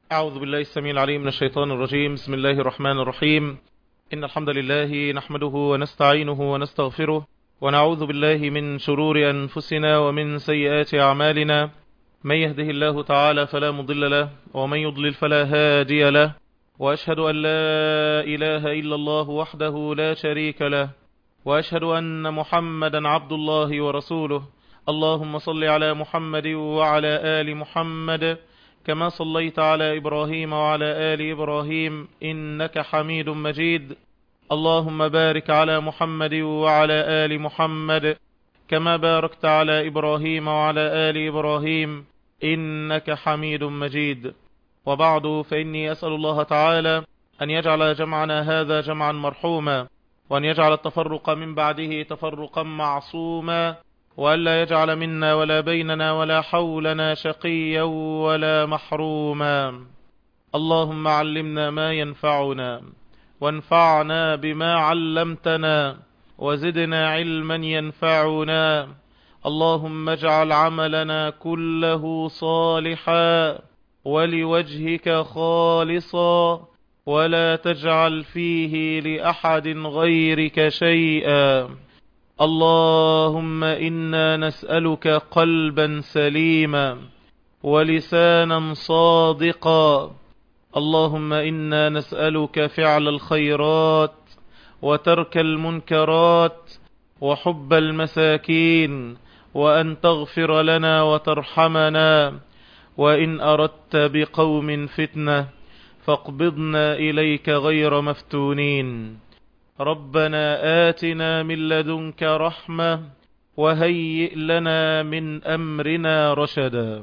أعوذ بالله السميع العليم من الشيطان الرجيم بسم الله الرحمن الرحيم إن الحمد لله نحمده ونستعينه ونستغفره ونعوذ بالله من شرور أنفسنا ومن سيئات أعمالنا من يهده الله تعالى فلا مضل له ومن يضلل فلا هادي له وأشهد أن لا إله إلا الله وحده لا شريك له وأشهد أن محمدا عبد الله ورسوله اللهم صل على محمد وعلى آل محمد كما صليت على إبراهيم وعلى آل إبراهيم إنك حميد مجيد اللهم بارك على محمد وعلى آل محمد كما باركت على إبراهيم وعلى آل إبراهيم إنك حميد مجيد وبعد فإني أسأل الله تعالى أن يجعل جمعنا هذا جمعا مرحوما وأن يجعل التفرق من بعده تفرقا معصوما وألا يجعل منا ولا بيننا ولا حولنا شقيا ولا محروما اللهم علمنا ما ينفعنا وانفعنا بما علمتنا وزدنا علما ينفعنا اللهم اجعل عملنا كله صالحا ولوجهك خالصا ولا تجعل فيه لأحد غيرك شيئا اللهم إنا نسألك قلبا سليما ولسانا صادقا اللهم إنا نسألك فعل الخيرات وترك المنكرات وحب المساكين وأن تغفر لنا وترحمنا وإن أردت بقوم فتنة فاقبضنا إليك غير مفتونين ربنا آتنا من لدنك رحمة وهيئ لنا من أمرنا رشدا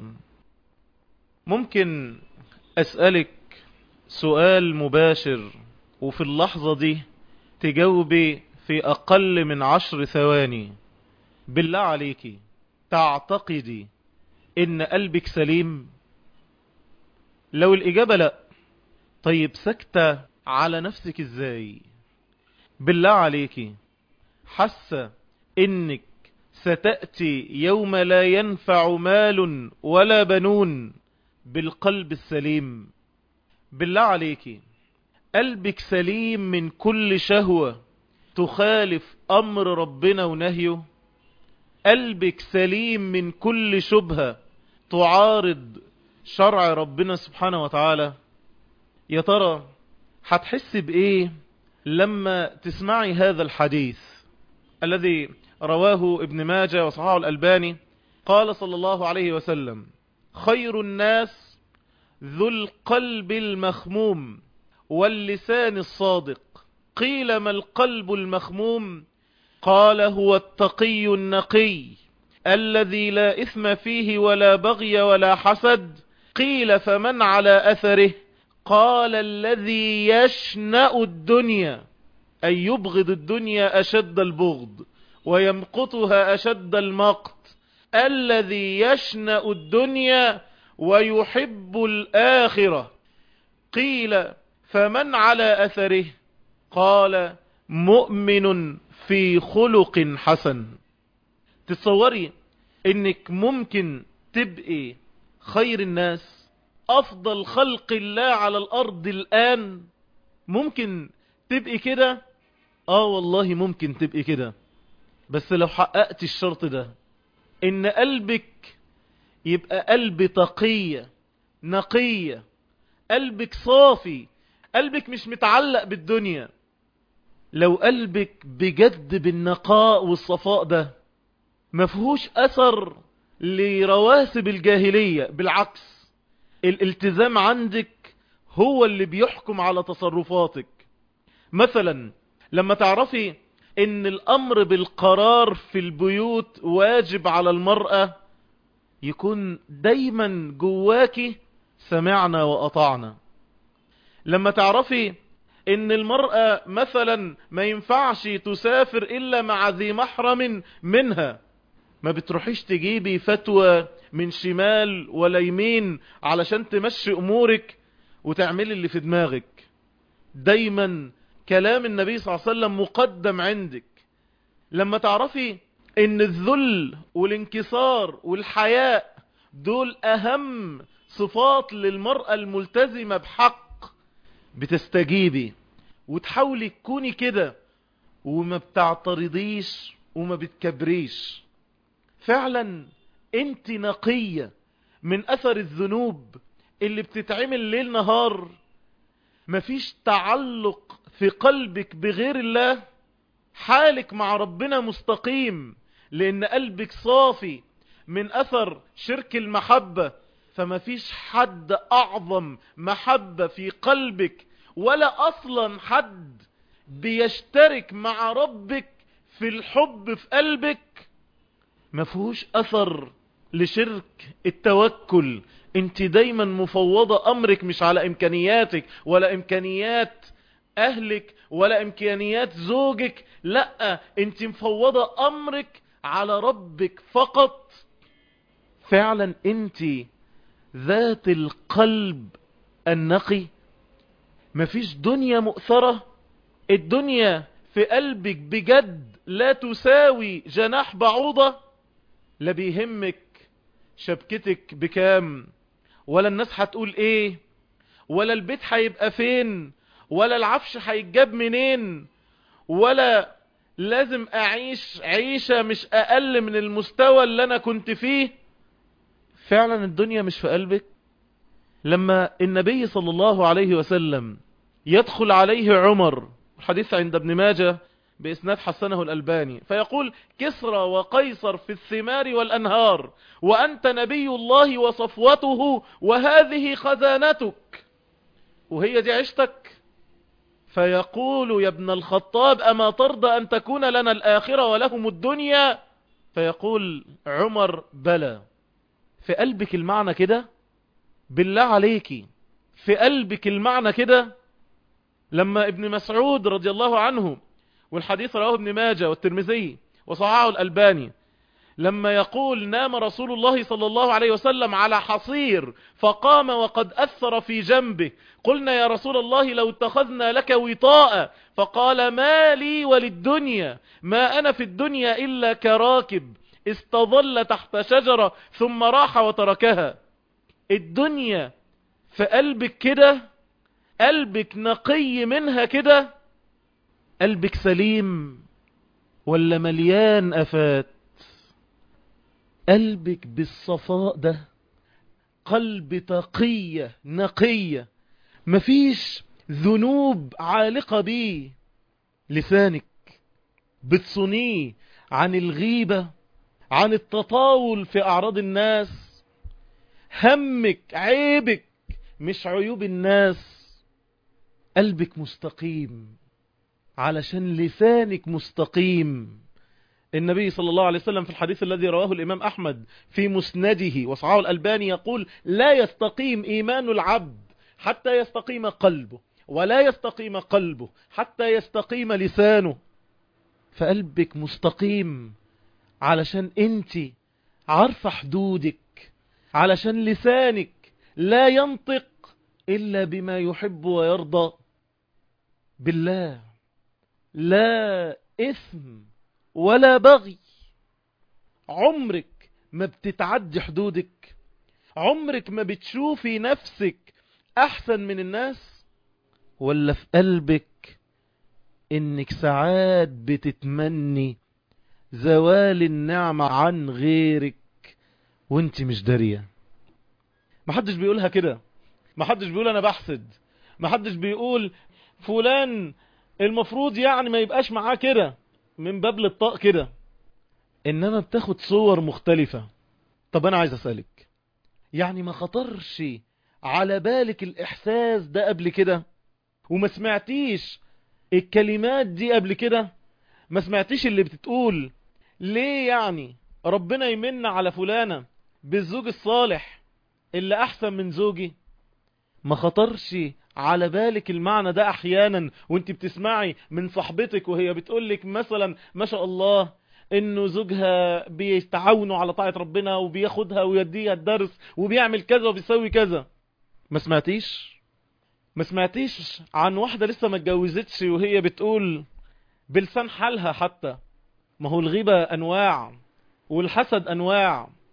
ممكن أسألك سؤال مباشر وفي اللحظة دي تجاوبي في أقل من عشر ثواني بالله عليك تعتقدي إن قلبك سليم لو الإجابة لا طيب سكتة على نفسك إزاي بالله عليك حاسة إنك ستأتي يوم لا ينفع مال ولا بنون بالقلب السليم بالله عليك قلبك سليم من كل شهوة تخالف أمر ربنا ونهيه قلبك سليم من كل شبهة تعارض شرع ربنا سبحانه وتعالى يا ترى هتحس بإيه لما تسمعي هذا الحديث الذي رواه ابن ماجه وصححه الألباني قال صلى الله عليه وسلم خير الناس ذو القلب المخموم واللسان الصادق قيل ما القلب المخموم قال هو التقي النقي الذي لا إثم فيه ولا بغي ولا حسد قيل فمن على أثره قال الذي يشنأ الدنيا أي يبغض الدنيا أشد البغض ويمقتها أشد المقت الذي يشنأ الدنيا ويحب الآخرة قيل فمن على أثره قال مؤمن في خلق حسن تصوري انك ممكن تبقي خير الناس افضل خلق الله على الارض الان ممكن تبقي كده اه والله ممكن تبقي كده بس لو حققت الشرط ده ان قلبك يبقى قلب تقية نقية قلبك صافي قلبك مش متعلق بالدنيا لو قلبك بجد بالنقاء والصفاء ده مفهوش اثر لرواسب الجاهلية بالعكس الالتزام عندك هو اللي بيحكم على تصرفاتك مثلا لما تعرفي ان الامر بالقرار في البيوت واجب على المرأة يكون دايما جواكي سمعنا وأطعنا لما تعرفي ان المرأة مثلا ما ينفعش تسافر الا مع ذي محرم منها ما بتروحيش تجيبي فتوى من شمال ولا يمين علشان تمشي امورك وتعملي اللي في دماغك دايما كلام النبي صلى الله عليه وسلم مقدم عندك لما تعرفي ان الذل والانكسار والحياء دول اهم صفات للمرأة الملتزمة بحق بتستجيبي وتحاولي تكوني كده وما بتعترضيش وما بتكبريش فعلا انت نقية من اثر الذنوب اللي بتتعمل ليل نهار مفيش تعلق في قلبك بغير الله حالك مع ربنا مستقيم لان قلبك صافي من اثر شرك المحبة فما فيش حد اعظم محبة في قلبك ولا اصلا حد بيشترك مع ربك في الحب في قلبك ما فيهوش اثر لشرك التوكل انت دايما مفوضة امرك مش على امكانياتك ولا امكانيات اهلك ولا امكانيات زوجك لا انت مفوضة امرك على ربك فقط فعلا انت ذات القلب النقي مفيش دنيا مؤثرة الدنيا في قلبك بجد لا تساوي جناح بعوضة لا بيهمك شبكتك بكام ولا الناس هتقول ايه ولا البيت هيبقى فين ولا العفش هيتجاب منين ولا لازم اعيش عيشة مش اقل من المستوى اللي انا كنت فيه فعلا الدنيا مش في قلبك لما النبي صلى الله عليه وسلم يدخل عليه عمر الحديث عند ابن ماجه بإسناد حسنه الألباني فيقول كسرى وقيصر في الثمار والأنهار وأنت نبي الله وصفوته وهذه خزانتك وهي دي عشتك فيقول يا ابن الخطاب أما ترضى أن تكون لنا الآخرة ولهم الدنيا فيقول عمر بلى في قلبك المعنى كده بالله عليكي في قلبك المعنى كده لما ابن مسعود رضي الله عنه والحديث رواه ابن ماجه والترمذي وصححه الألباني لما يقول نام رسول الله صلى الله عليه وسلم على حصير فقام وقد أثر في جنبه قلنا يا رسول الله لو اتخذنا لك وطاء فقال ما لي وللدنيا ما أنا في الدنيا إلا كراكب استظل تحت شجرة ثم راح وتركها الدنيا في قلبك كده قلبك نقي منها كده قلبك سليم ولا مليان افات قلبك بالصفاء ده قلب تقية نقية مفيش ذنوب عالقة بيه لسانك بتصنيه عن الغيبة عن التطاول في أعراض الناس همك عيبك مش عيوب الناس قلبك مستقيم علشان لسانك مستقيم النبي صلى الله عليه وسلم في الحديث الذي رواه الإمام أحمد في مسنده وصعاه الألباني يقول لا يستقيم إيمان العبد حتى يستقيم قلبه ولا يستقيم قلبه حتى يستقيم لسانه فقلبك مستقيم علشان انت عارفة حدودك علشان لسانك لا ينطق إلا بما يحب ويرضى بالله لا إثم ولا بغي عمرك ما بتتعدي حدودك عمرك ما بتشوفي نفسك أحسن من الناس ولا في قلبك إنك ساعات بتتمني زوال النعمة عن غيرك وانت مش دارية محدش بيقولها كده محدش بيقول انا بحسد محدش بيقول فلان المفروض يعني ما يبقاش معاه كده من باب للطاق كده انما بتاخد صور مختلفة طب انا عايز اسألك يعني ما خطرش على بالك الاحساس ده قبل كده وما سمعتيش الكلمات دي قبل كده ما سمعتيش اللي بتتقول ليه يعني ربنا يمن على فلانة بالزوج الصالح اللي احسن من زوجي ما خطرش على بالك المعنى ده احيانا وانت بتسمعي من صاحبتك وهي بتقولك مثلا ما شاء الله انه زوجها بيتعاونوا على طاعة ربنا وبياخدها ويديها الدرس وبيعمل كذا وبيسوي كذا ما سمعتيش ما سمعتيش عن واحدة لسه ما اتجوزتش وهي بتقول بلسان حالها حتى ما هو الغيبة انواع والحسد انواع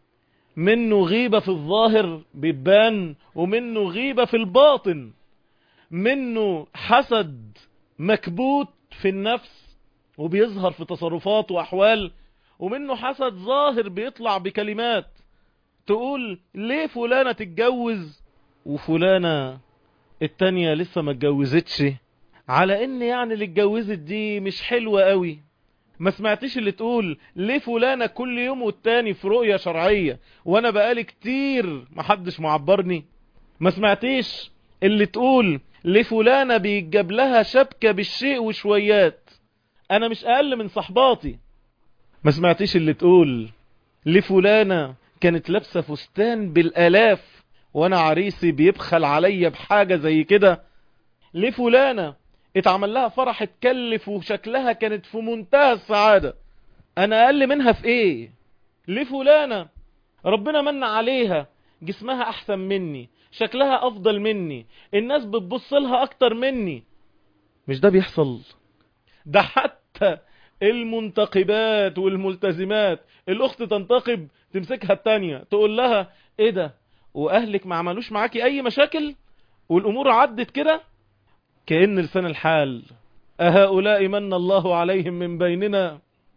منه غيبة في الظاهر بيبان ومنه غيبة في الباطن منه حسد مكبوت في النفس وبيظهر في تصرفات وأحوال ومنه حسد ظاهر بيطلع بكلمات تقول ليه فلانة تتجوز وفلانة التانية لسه ما اتجوزتش على ان يعني اللي اتجوزت دي مش حلوة قوي ما سمعتش اللي تقول ليه فلانة كل يوم والتاني في رؤية شرعية وانا بقالي كتير محدش معبرني ما سمعتيش اللي تقول ليه فلانة بيتجاب لها شبكة بالشيء وشويات انا مش اقل من صحباتي ما سمعتيش اللي تقول ليه فلانة كانت لابسة فستان بالالاف وانا عريسي بيبخل عليا بحاجة زي كده ليه فلانة اتعمل لها فرح اتكلف وشكلها كانت في منتهى السعادة انا اقل منها في ايه ليه فلانة ربنا من عليها جسمها احسن مني شكلها افضل مني الناس بتبص لها اكتر مني مش ده بيحصل ده حتى المنتقبات والملتزمات الاخت تنتقب تمسكها التانية تقول لها ايه ده واهلك ما عملوش معاكي اي مشاكل والامور عدت كده كأن لسان الحال أهؤلاء من الله عليهم من بيننا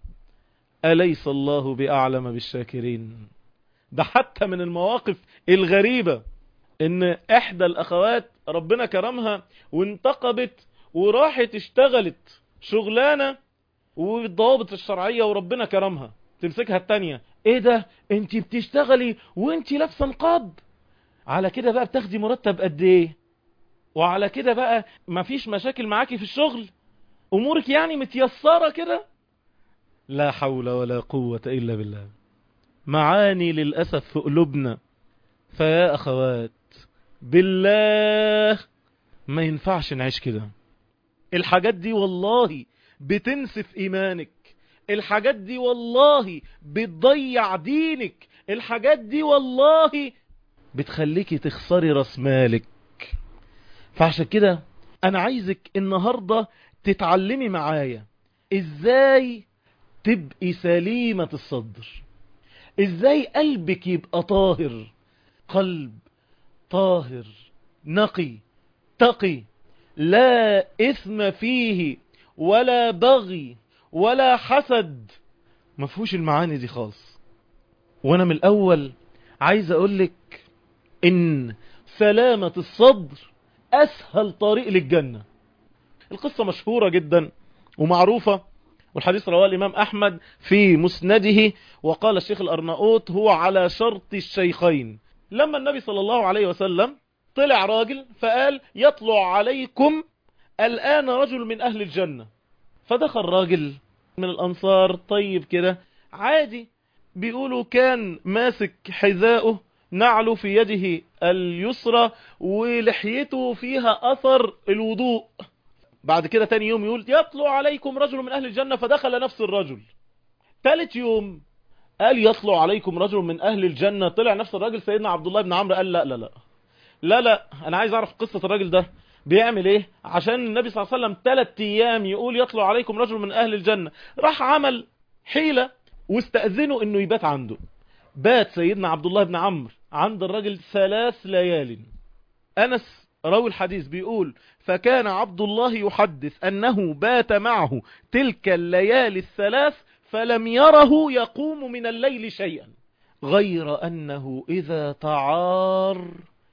أليس الله بأعلم بالشاكرين ده حتى من المواقف الغريبة ان احدى الاخوات ربنا كرمها وانتقبت وراحت اشتغلت شغلانة والضوابط الشرعية وربنا كرمها تمسكها التانية ايه ده انت بتشتغلي وانت لابسه نقاب على كده بقى بتاخدي مرتب قد ايه وعلى كده بقى مفيش مشاكل معاكي في الشغل امورك يعني متيسرة كده لا حول ولا قوة الا بالله معاني للأسف في قلوبنا فيا اخوات بالله ما ينفعش نعيش كده الحاجات دي والله بتنسف ايمانك الحاجات دي والله بتضيع دينك الحاجات دي والله بتخليكي تخسري راس مالك فعشان كده انا عايزك النهاردة تتعلمي معايا ازاي تبقي سليمة الصدر ازاي قلبك يبقى طاهر قلب طاهر نقي تقي لا اثم فيه ولا بغي ولا حسد مفهوش المعاني دي خالص وانا من الاول عايز اقولك ان سلامة الصدر اسهل طريق للجنة القصة مشهورة جدا ومعروفة والحديث رواه الامام احمد في مسنده وقال الشيخ الارناؤوط هو على شرط الشيخين لما النبي صلى الله عليه وسلم طلع راجل فقال يطلع عليكم الان رجل من اهل الجنة فدخل راجل من الانصار طيب كده عادي بيقولوا كان ماسك حذاؤه نعله في يده اليسرى ولحيته فيها اثر الوضوء بعد كده تاني يوم يقول يطلع عليكم رجل من اهل الجنة فدخل نفس الرجل ثالث يوم قال يطلع عليكم رجل من اهل الجنة طلع نفس الراجل سيدنا عبد الله بن عمرو قال لا لا لا لا لا انا عايز اعرف قصة الراجل ده بيعمل ايه عشان النبي صلى الله عليه وسلم ثلاث ايام يقول يطلع عليكم رجل من اهل الجنة راح عمل حيلة واستأذنوا انه يبات عنده بات سيدنا عبد الله بن عمرو عند الراجل ثلاث ليال انس راوي الحديث بيقول فكان عبد الله يحدث انه بات معه تلك الليالي الثلاث فلم يره يقوم من الليل شيئا غير انه اذا تعار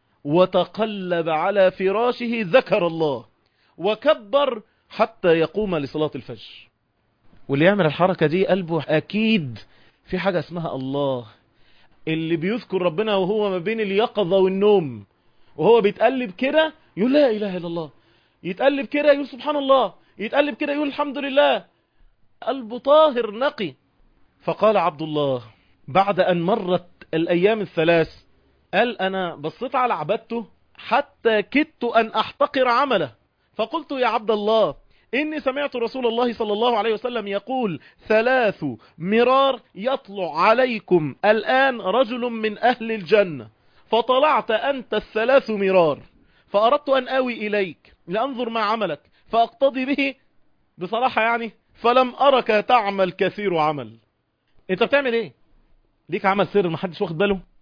وتقلب على فراشه ذكر الله وكبر حتى يقوم لصلاة الفجر واللي يعمل الحركة دي قلبه اكيد في حاجة اسمها الله اللي بيذكر ربنا وهو ما بين اليقظة والنوم وهو بيتقلب كده يقول لا اله الا الله يتقلب كده يقول سبحان الله يتقلب كده يقول الحمد لله قلبه طاهر نقي فقال عبد الله بعد ان مرت الايام الثلاث قال انا بصيت على عبادته حتى كدت ان احتقر عمله فقلت يا عبد الله إني سمعت رسول الله صلى الله عليه وسلم يقول ثلاث مرار يطلع عليكم الآن رجل من أهل الجنة فطلعت أنت الثلاث مرار فأردت أن آوي إليك لأنظر ما عملك فأقتضي به بصراحة يعني فلم أرك تعمل كثير عمل انت بتعمل ايه ليك عمل سر محدش واخد باله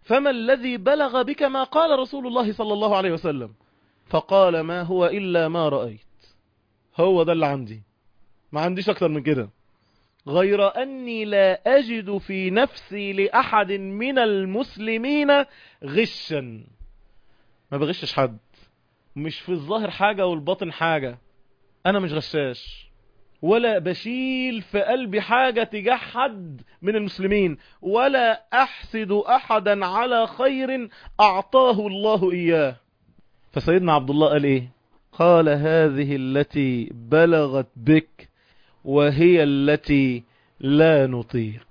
فما الذي بلغ بك ما قال رسول الله صلى الله عليه وسلم فقال ما هو إلا ما رأيت هو ده اللي عندي ما عنديش أكتر من كده غير أني لا أجد في نفسي لأحد من المسلمين غشا ما بغشش حد مش في الظاهر حاجة والباطن حاجة أنا مش غشاش ولا بشيل في قلبي حاجة تجاه حد من المسلمين ولا أحسد أحدا على خير أعطاه الله إياه فسيدنا عبد الله قال إيه قال هذه التي بلغت بك وهي التي لا نطيق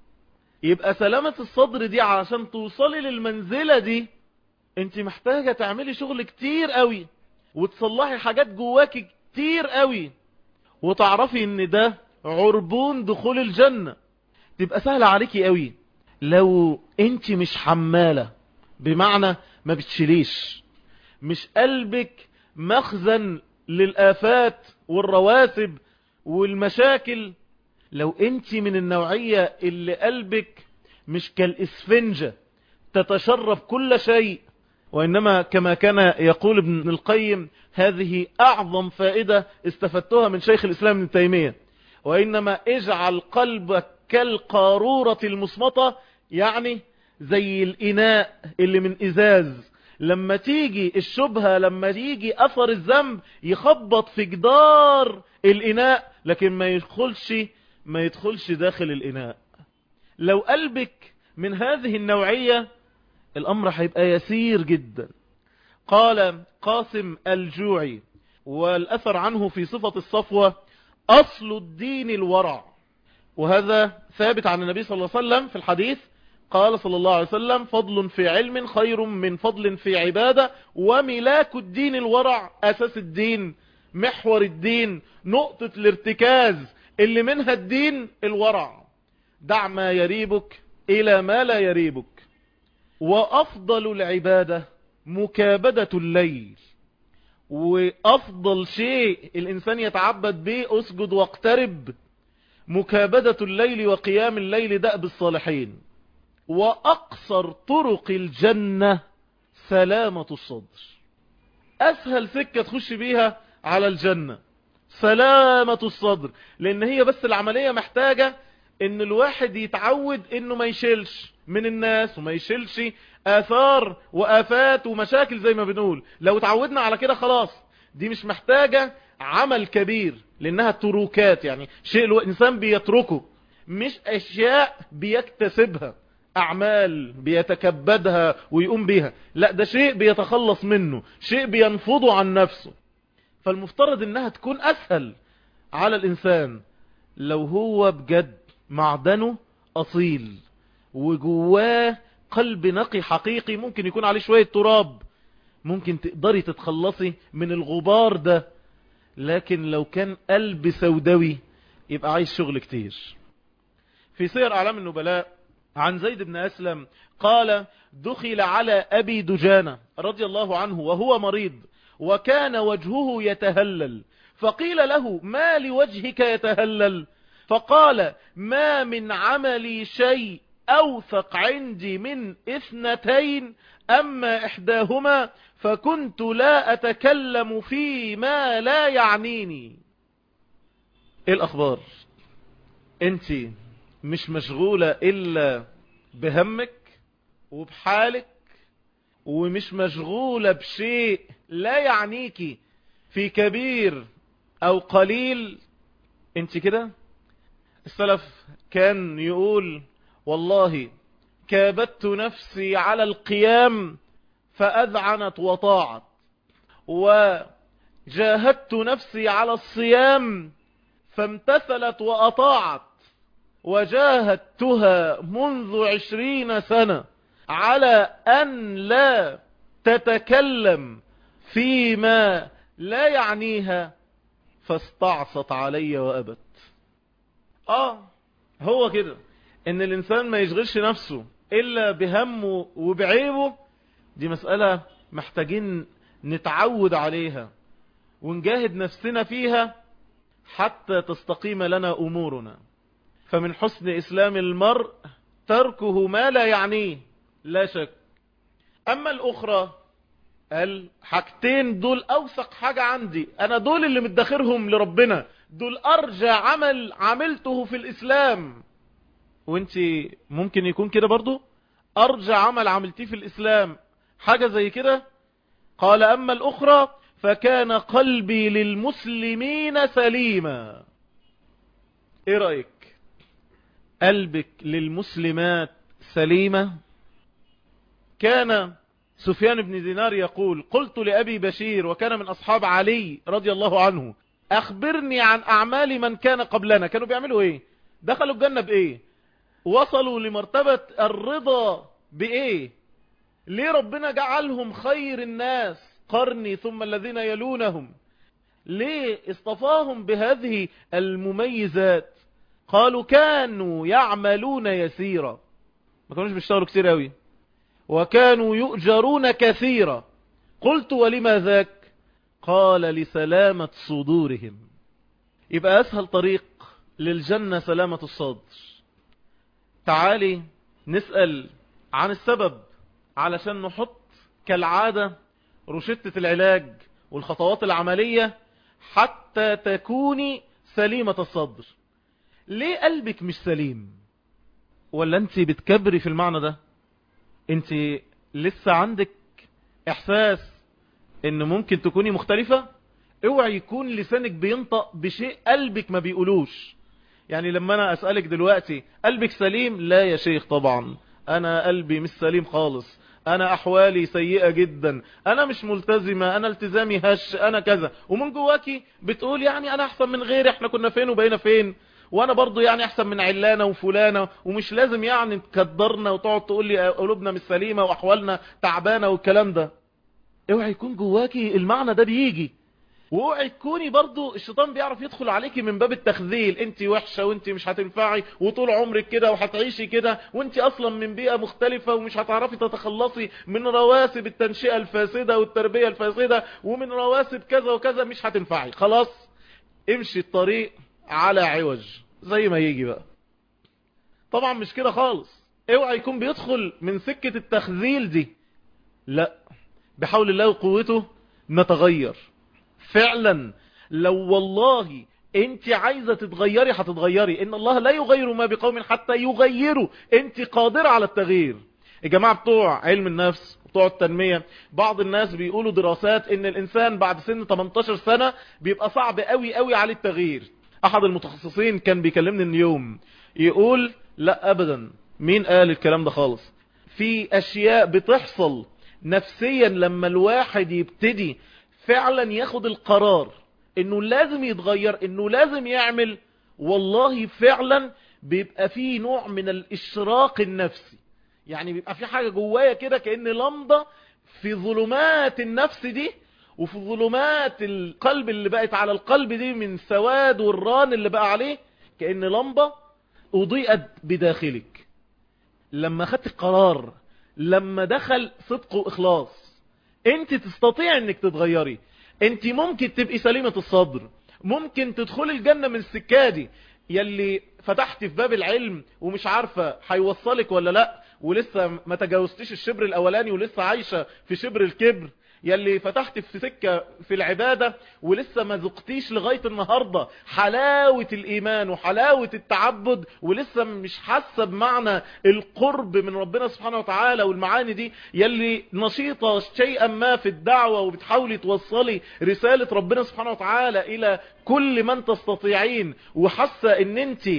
يبقى سلامة الصدر دي علشان توصلي للمنزلة دي انت محتاجة تعملي شغل كتير قوي وتصلحي حاجات جواكي كتير قوي وتعرفي ان ده عربون دخول الجنة تبقى سهلة عليكي قوي لو انت مش حمالة بمعنى ما بتشيليش مش قلبك مخزن للآفات والرواسب والمشاكل لو انت من النوعية اللي قلبك مش كالإسفنجة تتشرف كل شيء وإنما كما كان يقول ابن القيم هذه أعظم فائدة استفدتها من شيخ الإسلام ابن تيمية وإنما اجعل قلبك كالقارورة المصمطة يعني زي الإناء اللي من إزاز لما تيجي الشبهة لما تيجي أثر الذنب يخبط في جدار الإناء لكن ما يدخلش ما يدخلش داخل الإناء لو قلبك من هذه النوعية الأمر هيبقى يسير جدا قال قاسم الجوعي والأثر عنه في صفة الصفوة أصل الدين الورع وهذا ثابت عن النبي صلى الله عليه وسلم في الحديث قال صلى الله عليه وسلم فضل في علم خير من فضل في عبادة وملاك الدين الورع أساس الدين محور الدين نقطة الارتكاز اللي منها الدين الورع دع ما يريبك إلى ما لا يريبك وأفضل العبادة مكابدة الليل وأفضل شيء الإنسان يتعبد به أسجد واقترب مكابدة الليل وقيام الليل دأب الصالحين وأقصر طرق الجنة سلامة الصدر أسهل سكة تخش بيها على الجنة سلامة الصدر لأن هي بس العملية محتاجة ان الواحد يتعود انه ما يشيلش من الناس وما يشيلش اثار وافات ومشاكل زي ما بنقول لو تعودنا على كده خلاص دي مش محتاجة عمل كبير لانها تروكات يعني شيء الانسان بيتركه مش اشياء بيكتسبها اعمال بيتكبدها ويقوم بيها لا ده شيء بيتخلص منه شيء بينفضه عن نفسه فالمفترض انها تكون اسهل على الانسان لو هو بجد معدنه اصيل وجواه قلب نقي حقيقي ممكن يكون عليه شوية تراب ممكن تقدري تتخلصي من الغبار ده لكن لو كان قلب سوداوي يبقى عايز شغل كتير في سير اعلام النبلاء عن زيد بن اسلم قال دخل على ابي دجانة رضي الله عنه وهو مريض وكان وجهه يتهلل فقيل له ما لوجهك يتهلل فقال ما من عملي شيء أوثق عندي من اثنتين أما إحداهما فكنت لا أتكلم فيما لا يعنيني إيه الأخبار أنت مش مشغولة إلا بهمك وبحالك ومش مشغولة بشيء لا يعنيك في كبير أو قليل أنت كده السلف كان يقول والله كابدت نفسي على القيام فأذعنت وطاعت وجاهدت نفسي على الصيام فامتثلت وأطاعت وجاهدتها منذ عشرين سنة على أن لا تتكلم فيما لا يعنيها فاستعصت علي وأبت اه هو كده ان الانسان ما يشغلش نفسه الا بهمه وبعيبه دي مسألة محتاجين نتعود عليها ونجاهد نفسنا فيها حتى تستقيم لنا امورنا فمن حسن اسلام المرء تركه ما لا يعنيه لا شك اما الاخرى قال حاجتين دول اوثق حاجة عندي انا دول اللي مدخرهم لربنا دول ارجى عمل عملته في الاسلام وانت ممكن يكون كده برضو ارجى عمل عملتيه في الاسلام حاجة زي كده قال اما الاخرى فكان قلبي للمسلمين سليما ايه رأيك قلبك للمسلمات سليمة كان سفيان بن دينار يقول قلت لأبي بشير وكان من أصحاب علي رضي الله عنه أخبرني عن أعمال من كان قبلنا كانوا بيعملوا إيه دخلوا الجنة بإيه وصلوا لمرتبة الرضا بإيه ليه ربنا جعلهم خير الناس قرني ثم الذين يلونهم ليه اصطفاهم بهذه المميزات قالوا كانوا يعملون يسيرا ما كانوش بيشتغلوا كتير قوي وكانوا يؤجرون كثيرا قلت ولما ذاك قال لسلامة صدورهم يبقى أسهل طريق للجنة سلامة الصدر تعالي نسأل عن السبب علشان نحط كالعادة رشدة العلاج والخطوات العملية حتى تكوني سليمة الصدر ليه قلبك مش سليم ولا انت بتكبري في المعنى ده انت لسه عندك احساس ان ممكن تكوني مختلفة اوعي يكون لسانك بينطق بشيء قلبك ما بيقولوش يعني لما انا اسألك دلوقتي قلبك سليم لا يا شيخ طبعا انا قلبي مش سليم خالص انا احوالي سيئة جدا انا مش ملتزمة انا التزامي هش انا كذا ومن جواكي بتقول يعني انا احسن من غيري احنا كنا فين وبقينا فين وانا برضو يعني احسن من علانة وفلانة ومش لازم يعني تكدرنا وتقعد تقول لي قلوبنا مش سليمة واحوالنا تعبانة والكلام ده اوعي يكون جواكي المعنى ده بيجي واوعي تكوني برضو الشيطان بيعرف يدخل عليكي من باب التخذيل انت وحشة وانت مش هتنفعي وطول عمرك كده وهتعيشي كده وانت اصلا من بيئة مختلفة ومش هتعرفي تتخلصي من رواسب التنشئة الفاسدة والتربية الفاسدة ومن رواسب كذا وكذا مش هتنفعي خلاص امشي الطريق على عوج زي ما يجي بقى طبعا مش كده خالص اوعى يكون بيدخل من سكة التخذيل دي لا بحول الله وقوته نتغير فعلا لو والله انت عايزة تتغيري هتتغيري ان الله لا يغير ما بقوم حتى يغيروا انت قادرة على التغيير الجماعة بتوع علم النفس بتوع التنمية بعض الناس بيقولوا دراسات ان الانسان بعد سن 18 سنة بيبقى صعب قوي قوي عليه التغيير احد المتخصصين كان بيكلمني اليوم يقول لا ابدا مين قال الكلام ده خالص في اشياء بتحصل نفسيا لما الواحد يبتدي فعلا ياخد القرار انه لازم يتغير انه لازم يعمل والله فعلا بيبقى فيه نوع من الاشراق النفسي يعني بيبقى في حاجة جوايا كده كأن لمضة في ظلمات النفس دي وفي ظلمات القلب اللي بقت على القلب دي من سواد والران اللي بقى عليه كأن لمبة أضيئت بداخلك لما خدت القرار لما دخل صدق وإخلاص انت تستطيع انك تتغيري انت ممكن تبقي سليمة الصدر ممكن تدخلي الجنة من السكادي يلي فتحت في باب العلم ومش عارفة هيوصلك ولا لا ولسه ما تجاوزتيش الشبر الاولاني ولسه عايشة في شبر الكبر يلي فتحت في سكة في العبادة ولسه ما ذقتيش لغاية النهاردة حلاوة الإيمان وحلاوة التعبد ولسه مش حاسة بمعنى القرب من ربنا سبحانه وتعالى والمعاني دي يلي نشيطة شيئا ما في الدعوة وبتحاولي توصلي رسالة ربنا سبحانه وتعالى إلى كل من تستطيعين وحاسة ان انت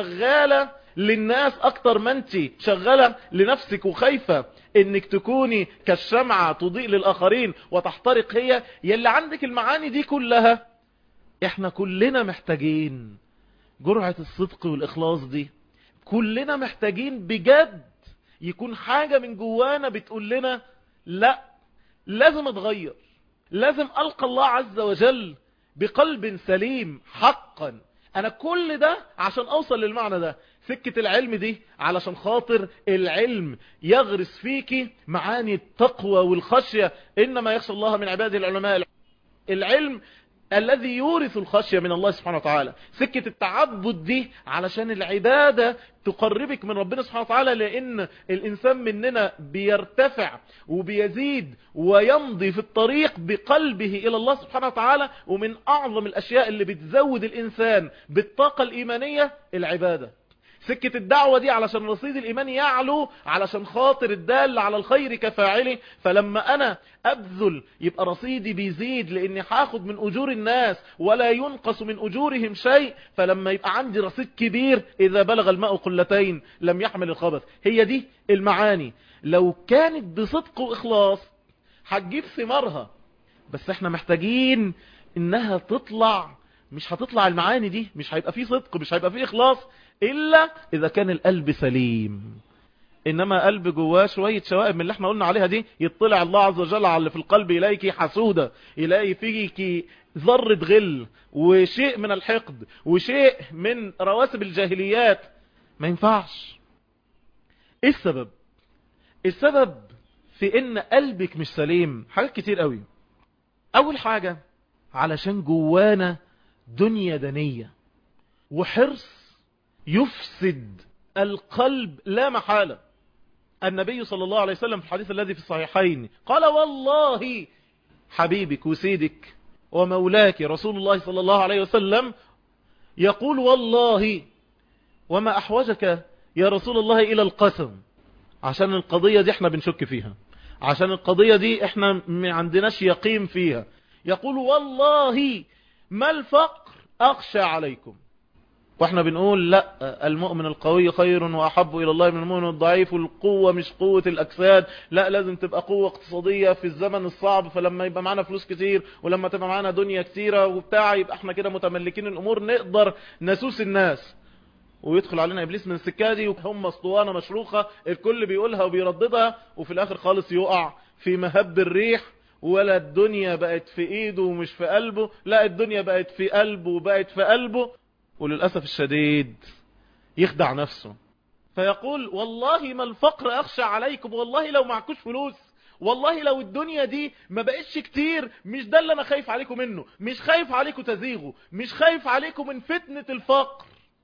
شغالة للناس اكتر ما انت شغالة لنفسك وخايفة انك تكوني كالشمعة تضيء للاخرين وتحترق هي يلي عندك المعاني دي كلها احنا كلنا محتاجين جرعة الصدق والاخلاص دي كلنا محتاجين بجد يكون حاجة من جوانا بتقول لنا لا لازم اتغير لازم القى الله عز وجل بقلب سليم حقا انا كل ده عشان اوصل للمعنى ده سكة العلم دي علشان خاطر العلم يغرس فيكي معاني التقوى والخشية انما يخشى الله من عباده العلماء العلم الذي يورث الخشية من الله سبحانه وتعالى سكة التعبد دي علشان العبادة تقربك من ربنا سبحانه وتعالى لأن الإنسان مننا بيرتفع وبيزيد ويمضي في الطريق بقلبه إلى الله سبحانه وتعالى ومن أعظم الأشياء اللي بتزود الإنسان بالطاقة الإيمانية العبادة سكة الدعوة دي علشان رصيد الإيمان يعلو علشان خاطر الدال على الخير كفاعله فلما أنا أبذل يبقى رصيدي بيزيد لأني هاخد من أجور الناس ولا ينقص من أجورهم شيء فلما يبقى عندي رصيد كبير إذا بلغ الماء قلتين لم يحمل الخبث هي دي المعاني لو كانت بصدق وإخلاص هتجيب ثمارها بس احنا محتاجين انها تطلع مش هتطلع المعاني دي مش هيبقى فيه صدق مش هيبقى فيه اخلاص الا اذا كان القلب سليم انما قلب جواه شوية شوائب من اللي احنا قلنا عليها دي يطلع الله عز وجل على اللي في القلب يلاقيكي حسودة يلاقي فيكي ذرة غل وشيء من الحقد وشيء من رواسب الجاهليات ما ينفعش ايه السبب السبب في ان قلبك مش سليم حاجات كتير قوي اول حاجة علشان جوانا دنيا دنية وحرص يفسد القلب لا محالة النبي صلى الله عليه وسلم في الحديث الذي في الصحيحين قال والله حبيبك وسيدك ومولاك رسول الله صلى الله عليه وسلم يقول والله وما أحوجك يا رسول الله إلى القسم عشان القضية دي احنا بنشك فيها عشان القضية دي احنا ما عندناش يقين فيها يقول والله ما الفقر أخشى عليكم واحنا بنقول لا المؤمن القوي خير واحب الى الله من المؤمن الضعيف والقوة مش قوة الاجساد لا لازم تبقى قوة اقتصادية في الزمن الصعب فلما يبقى معانا فلوس كتير ولما تبقى معانا دنيا كتيرة وبتاع يبقى احنا كده متملكين الامور نقدر نسوس الناس ويدخل علينا ابليس من السكة دي وهم اسطوانة مشروخة الكل بيقولها وبيرددها وفي الاخر خالص يقع في مهب الريح ولا الدنيا بقت في ايده ومش في قلبه لا الدنيا بقت في قلبه وبقت في قلبه وللأسف الشديد يخدع نفسه فيقول والله ما الفقر أخشى عليكم والله لو معكوش فلوس والله لو الدنيا دي ما بقتش كتير مش ده اللي انا خايف عليكم منه مش خايف عليكم تزيغوا مش خايف عليكم من فتنة الفقر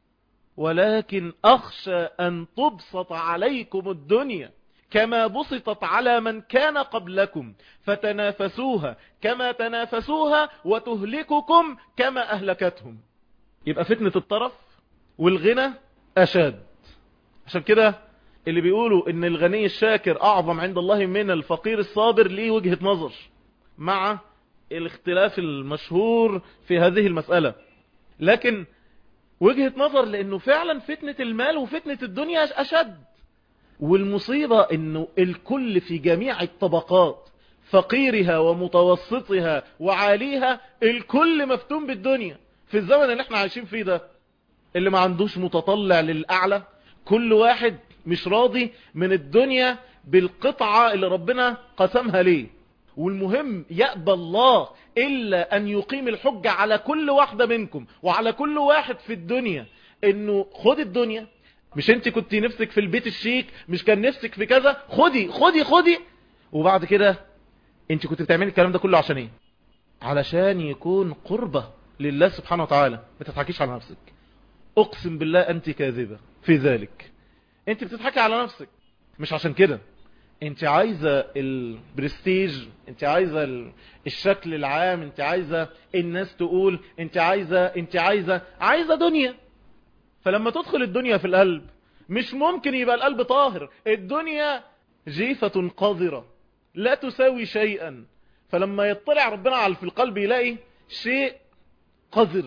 ولكن اخشى ان تبسط عليكم الدنيا كما بسطت على من كان قبلكم فتنافسوها كما تنافسوها وتهلككم كما اهلكتهم يبقى فتنة الطرف والغنى أشد عشان كده اللي بيقولوا ان الغني الشاكر اعظم عند الله من الفقير الصابر ليه وجهة نظر مع الاختلاف المشهور في هذه المسألة لكن وجهة نظر لانه فعلا فتنة المال وفتنة الدنيا اشد والمصيبة انه الكل في جميع الطبقات فقيرها ومتوسطها وعاليها الكل مفتون بالدنيا في الزمن اللي احنا عايشين فيه ده اللي ما عندوش متطلع للأعلى كل واحد مش راضي من الدنيا بالقطعة اللي ربنا قسمها ليه والمهم يأبى الله إلا أن يقيم الحجة على كل واحدة منكم وعلى كل واحد في الدنيا انه خد الدنيا مش انت كنت نفسك في البيت الشيك مش كان نفسك في كذا خدي خدي خدي وبعد كده انت كنت بتعملي الكلام ده كله عشان ايه علشان يكون قربة لله سبحانه وتعالى ما تضحكيش على نفسك اقسم بالله انت كاذبة في ذلك انت بتضحكي على نفسك مش عشان كده انت عايزة البرستيج انت عايزة الشكل العام انت عايزة الناس تقول انت عايزة انت عايزة عايزة دنيا فلما تدخل الدنيا في القلب مش ممكن يبقى القلب طاهر الدنيا جيفة قذرة لا تساوي شيئا فلما يطلع ربنا على في القلب يلاقي شيء قذر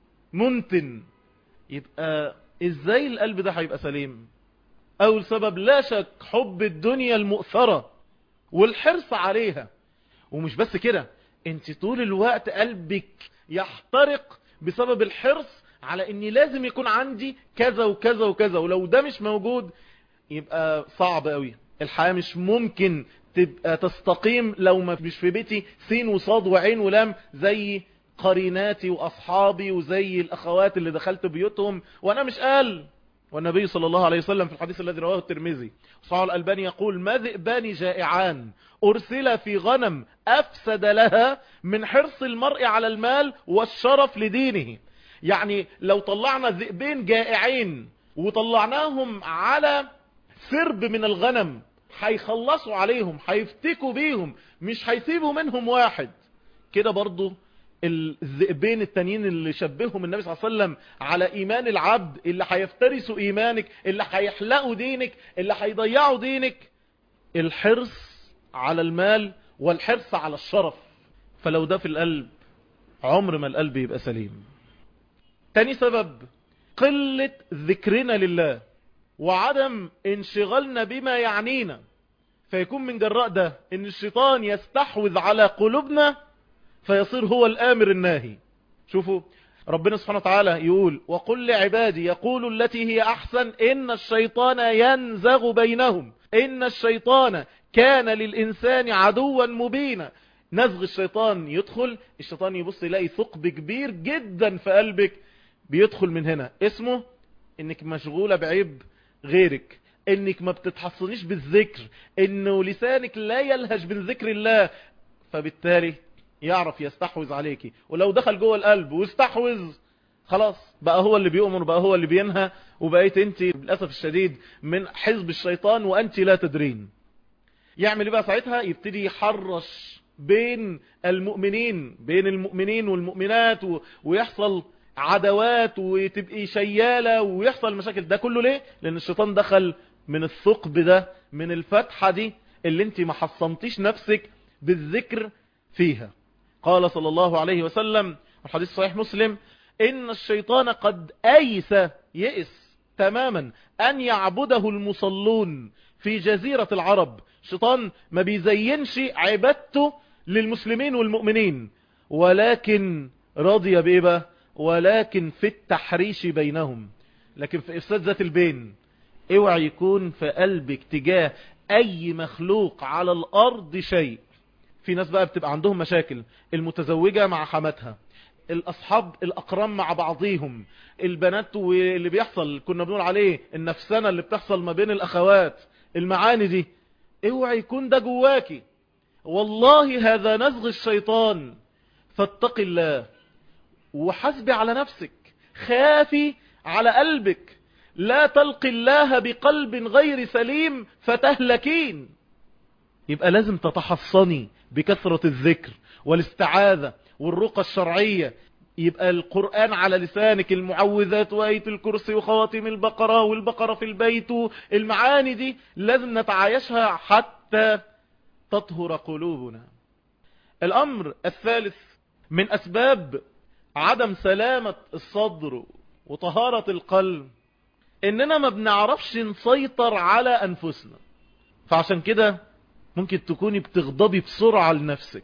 منتن يبقى ازاي القلب ده هيبقى سليم اول سبب لا شك حب الدنيا المؤثرة والحرص عليها ومش بس كده انت طول الوقت قلبك يحترق بسبب الحرص على اني لازم يكون عندي كذا وكذا وكذا ولو ده مش موجود يبقى صعب قوي الحياة مش ممكن تبقى تستقيم لو ما مش في بيتي سين وصاد وعين ولام زي قريناتي واصحابي وزي الاخوات اللي دخلت بيوتهم وانا مش قال والنبي صلى الله عليه وسلم في الحديث الذي رواه الترمذي صحيح الألباني يقول ما ذئبان جائعان أرسل في غنم أفسد لها من حرص المرء على المال والشرف لدينه يعني لو طلعنا ذئبين جائعين وطلعناهم على سرب من الغنم هيخلصوا عليهم هيفتكوا بيهم مش هيسيبوا منهم واحد كده برضو الذئبين التانيين اللي شبههم النبي صلى الله عليه وسلم على ايمان العبد اللي هيفترسوا ايمانك اللي هيحلقوا دينك اللي هيضيعوا دينك الحرص على المال والحرص على الشرف فلو ده في القلب عمر ما القلب يبقى سليم تاني سبب قلة ذكرنا لله وعدم انشغالنا بما يعنينا فيكون من جراء ده ان الشيطان يستحوذ على قلوبنا فيصير هو الآمر الناهي شوفوا ربنا سبحانه وتعالى يقول وقل لعبادي يقولوا التي هي أحسن إن الشيطان ينزغ بينهم إن الشيطان كان للإنسان عدوا مبينا نزغ الشيطان يدخل الشيطان يبص يلاقي ثقب كبير جدا في قلبك بيدخل من هنا اسمه انك مشغولة بعيب غيرك انك ما بتتحصنيش بالذكر انه لسانك لا يلهج من ذكر الله فبالتالي يعرف يستحوذ عليكي ولو دخل جوه القلب واستحوذ خلاص بقى هو اللي بيؤمر بقى هو اللي بينهى وبقيت انت للأسف الشديد من حزب الشيطان وانت لا تدرين يعمل ايه بقى ساعتها يبتدي يحرش بين المؤمنين بين المؤمنين والمؤمنات ويحصل عدوات وتبقي شيالة ويحصل مشاكل ده كله ليه لان الشيطان دخل من الثقب ده من الفتحة دي اللي انت ما حصنتيش نفسك بالذكر فيها قال صلى الله عليه وسلم الحديث صحيح مسلم إن الشيطان قد أيس يئس تماما أن يعبده المصلون في جزيرة العرب الشيطان ما بيزينش عبادته للمسلمين والمؤمنين ولكن راضي بإيه بقى ولكن في التحريش بينهم لكن في إفساد ذات البين اوعى يكون في قلبك تجاه أي مخلوق على الأرض شيء في ناس بقى بتبقى عندهم مشاكل المتزوجة مع حماتها الاصحاب الاقران مع بعضيهم البنات واللي بيحصل كنا بنقول عليه النفسنة اللي بتحصل ما بين الاخوات المعاني دي اوعى يكون ده جواكي والله هذا نزغ الشيطان فاتق الله وحسبي على نفسك خافي على قلبك لا تلقي الله بقلب غير سليم فتهلكين يبقى لازم تتحصني بكثرة الذكر والاستعاذة والرقى الشرعية يبقى القرآن على لسانك المعوذات وآية الكرسي وخواتم البقرة والبقرة في البيت المعاني دي لازم نتعايشها حتى تطهر قلوبنا الأمر الثالث من أسباب عدم سلامة الصدر وطهارة القلب إننا ما بنعرفش نسيطر على أنفسنا فعشان كده ممكن تكوني بتغضبي بسرعة لنفسك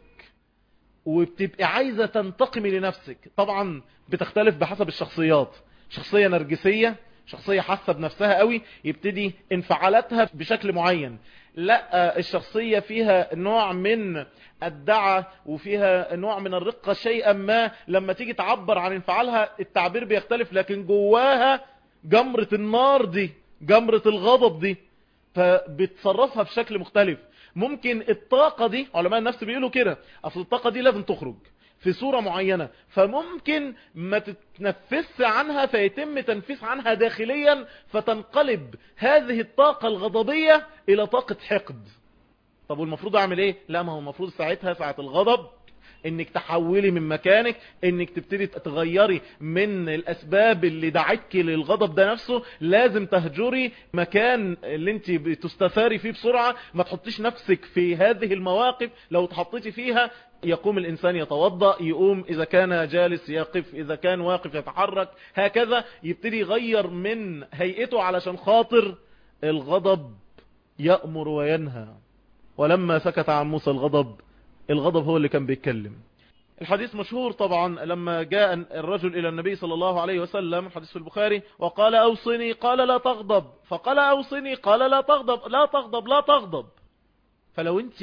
وبتبقي عايزة تنتقمي لنفسك طبعا بتختلف بحسب الشخصيات شخصية نرجسية شخصية حاسة بنفسها قوي يبتدي انفعالاتها بشكل معين لا الشخصية فيها نوع من الدعة وفيها نوع من الرقة شيئا ما لما تيجي تعبر عن انفعالها التعبير بيختلف لكن جواها جمرة النار دي جمرة الغضب دي فبتصرفها بشكل مختلف ممكن الطاقة دي علماء النفس بيقولوا كده اصل الطاقة دي لازم تخرج في صورة معينة فممكن ما تتنفس عنها فيتم تنفيس عنها داخليا فتنقلب هذه الطاقة الغضبية الى طاقة حقد طب والمفروض اعمل ايه لا ما هو المفروض ساعتها ساعة الغضب انك تحولي من مكانك انك تبتدي تغيري من الاسباب اللي دعتك للغضب ده نفسه لازم تهجري مكان اللي انت بتستثاري فيه بسرعة ما تحطيش نفسك في هذه المواقف لو تحطيتي فيها يقوم الانسان يتوضأ يقوم اذا كان جالس يقف اذا كان واقف يتحرك هكذا يبتدي يغير من هيئته علشان خاطر الغضب يأمر وينهى ولما سكت عن موسى الغضب الغضب هو اللي كان بيتكلم الحديث مشهور طبعا لما جاء الرجل إلى النبي صلى الله عليه وسلم الحديث في البخاري وقال أوصني قال لا تغضب فقال أوصني قال لا تغضب لا تغضب لا تغضب فلو انت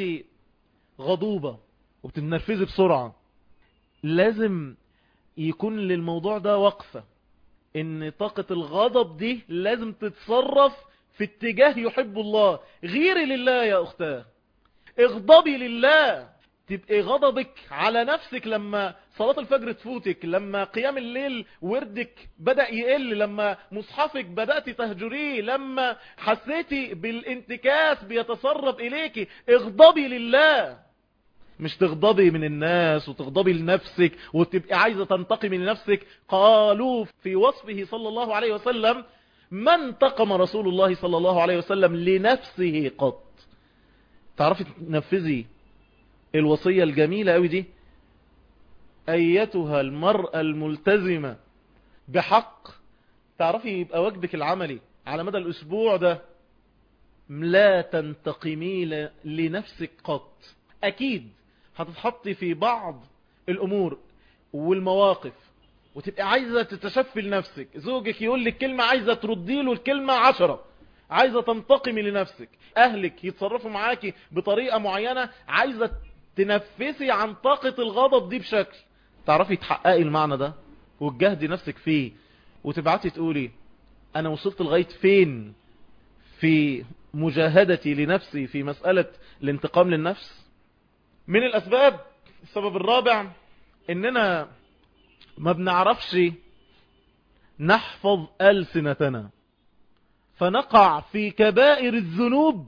غضوبة وبتنرفزي بسرعة لازم يكون للموضوع ده وقفة ان طاقة الغضب دي لازم تتصرف في اتجاه يحب الله غيري لله يا اختاه اغضبي لله تبقى غضبك على نفسك لما صلاة الفجر تفوتك لما قيام الليل وردك بدأ يقل لما مصحفك بدأت تهجريه لما حسيتي بالانتكاس بيتسرب إليك اغضبي لله مش تغضبي من الناس وتغضبي لنفسك وتبقى عايزة تنتقمي لنفسك قالوا في وصفه صلى الله عليه وسلم ما انتقم رسول الله صلى الله عليه وسلم لنفسه قط تعرفي تنفذي الوصية الجميلة قوي دي أيتها المرأة الملتزمة بحق تعرفي يبقى واجبك العملي على مدى الأسبوع ده لا تنتقمي لنفسك قط أكيد هتتحطي في بعض الأمور والمواقف وتبقى عايزة تتشفي لنفسك زوجك يقول لك كلمة عايزة تردي له الكلمة عشرة عايزة تنتقمي لنفسك أهلك يتصرفوا معاكي بطريقة معينة عايزة تنفسي عن طاقة الغضب دي بشكل تعرفي تحققي المعنى ده وتجهدي نفسك فيه وتبعتي تقولي أنا وصلت لغاية فين في مجاهدتي لنفسي في مسألة الانتقام للنفس من الأسباب السبب الرابع إننا ما بنعرفش نحفظ ألسنتنا فنقع في كبائر الذنوب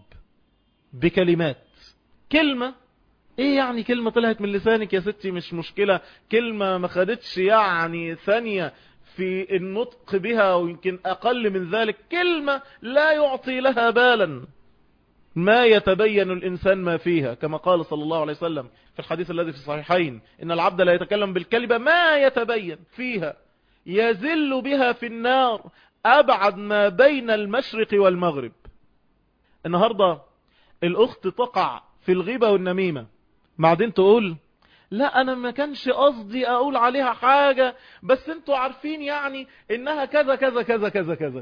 بكلمات كلمة ايه يعني كلمة طلعت من لسانك يا ستي مش مشكلة كلمة ما خدتش يعني ثانية في النطق بها ويمكن اقل من ذلك كلمة لا يعطي لها بالا ما يتبين الإنسان ما فيها كما قال صلى الله عليه وسلم في الحديث الذي في الصحيحين إن العبد لا يتكلم بالكلمة ما يتبين فيها يزل بها في النار أبعد ما بين المشرق والمغرب النهاردة الأخت تقع في الغيبة والنميمة بعدين تقول لا انا ما كانش قصدي اقول عليها حاجة بس انتوا عارفين يعني انها كذا كذا كذا كذا كذا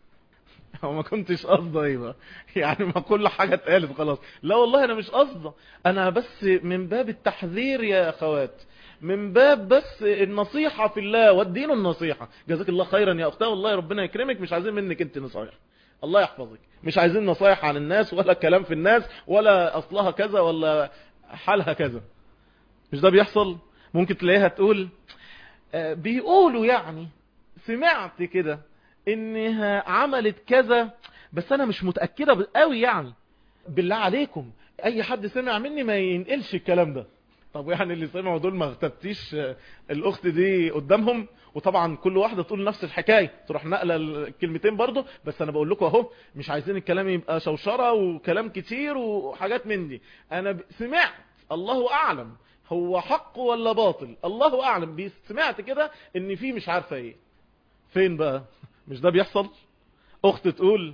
او ما كنتش قصده ايه بقى يعني ما كل حاجة اتقالت خلاص لا والله انا مش قصده انا بس من باب التحذير يا اخوات من باب بس النصيحة في الله والدين النصيحة جزاك الله خيرا يا اختها والله ربنا يكرمك مش عايزين منك انت نصايح الله يحفظك مش عايزين نصايح عن الناس ولا كلام في الناس ولا اصلها كذا ولا حالها كذا مش ده بيحصل ممكن تلاقيها تقول آه بيقولوا يعني سمعت كده انها عملت كذا بس انا مش متأكدة قوي يعني بالله عليكم اي حد سمع مني ما ينقلش الكلام ده طب يعني اللي سمعوا دول ما اغتبتيش الاخت دي قدامهم وطبعا كل واحدة تقول نفس الحكاية تروح نقلة الكلمتين برضو بس انا بقول لكم اهو مش عايزين الكلام يبقى شوشرة وكلام كتير وحاجات من دي انا سمعت الله اعلم هو حق ولا باطل الله اعلم سمعت كده ان في مش عارفة ايه فين بقى مش ده بيحصل اخت تقول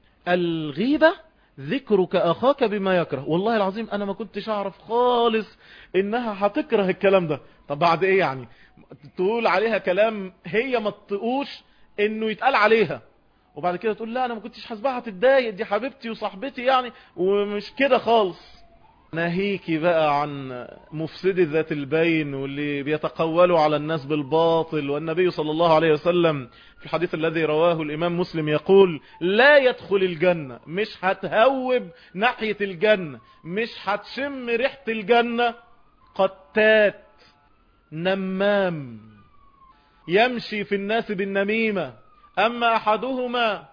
الغيبة ذكرك اخاك بما يكره والله العظيم انا ما كنتش اعرف خالص انها هتكره الكلام ده طب بعد ايه يعني تقول عليها كلام هي ما تطقوش انه يتقال عليها وبعد كده تقول لا انا ما كنتش حاسبها هتتضايق دي حبيبتي وصاحبتي يعني ومش كده خالص ناهيكي بقى عن مفسد ذات البين واللي بيتقولوا على الناس بالباطل والنبي صلى الله عليه وسلم في الحديث الذي رواه الإمام مسلم يقول لا يدخل الجنة مش هتهوب ناحية الجنة مش هتشم ريحة الجنة قتات نمام يمشي في الناس بالنميمة أما أحدهما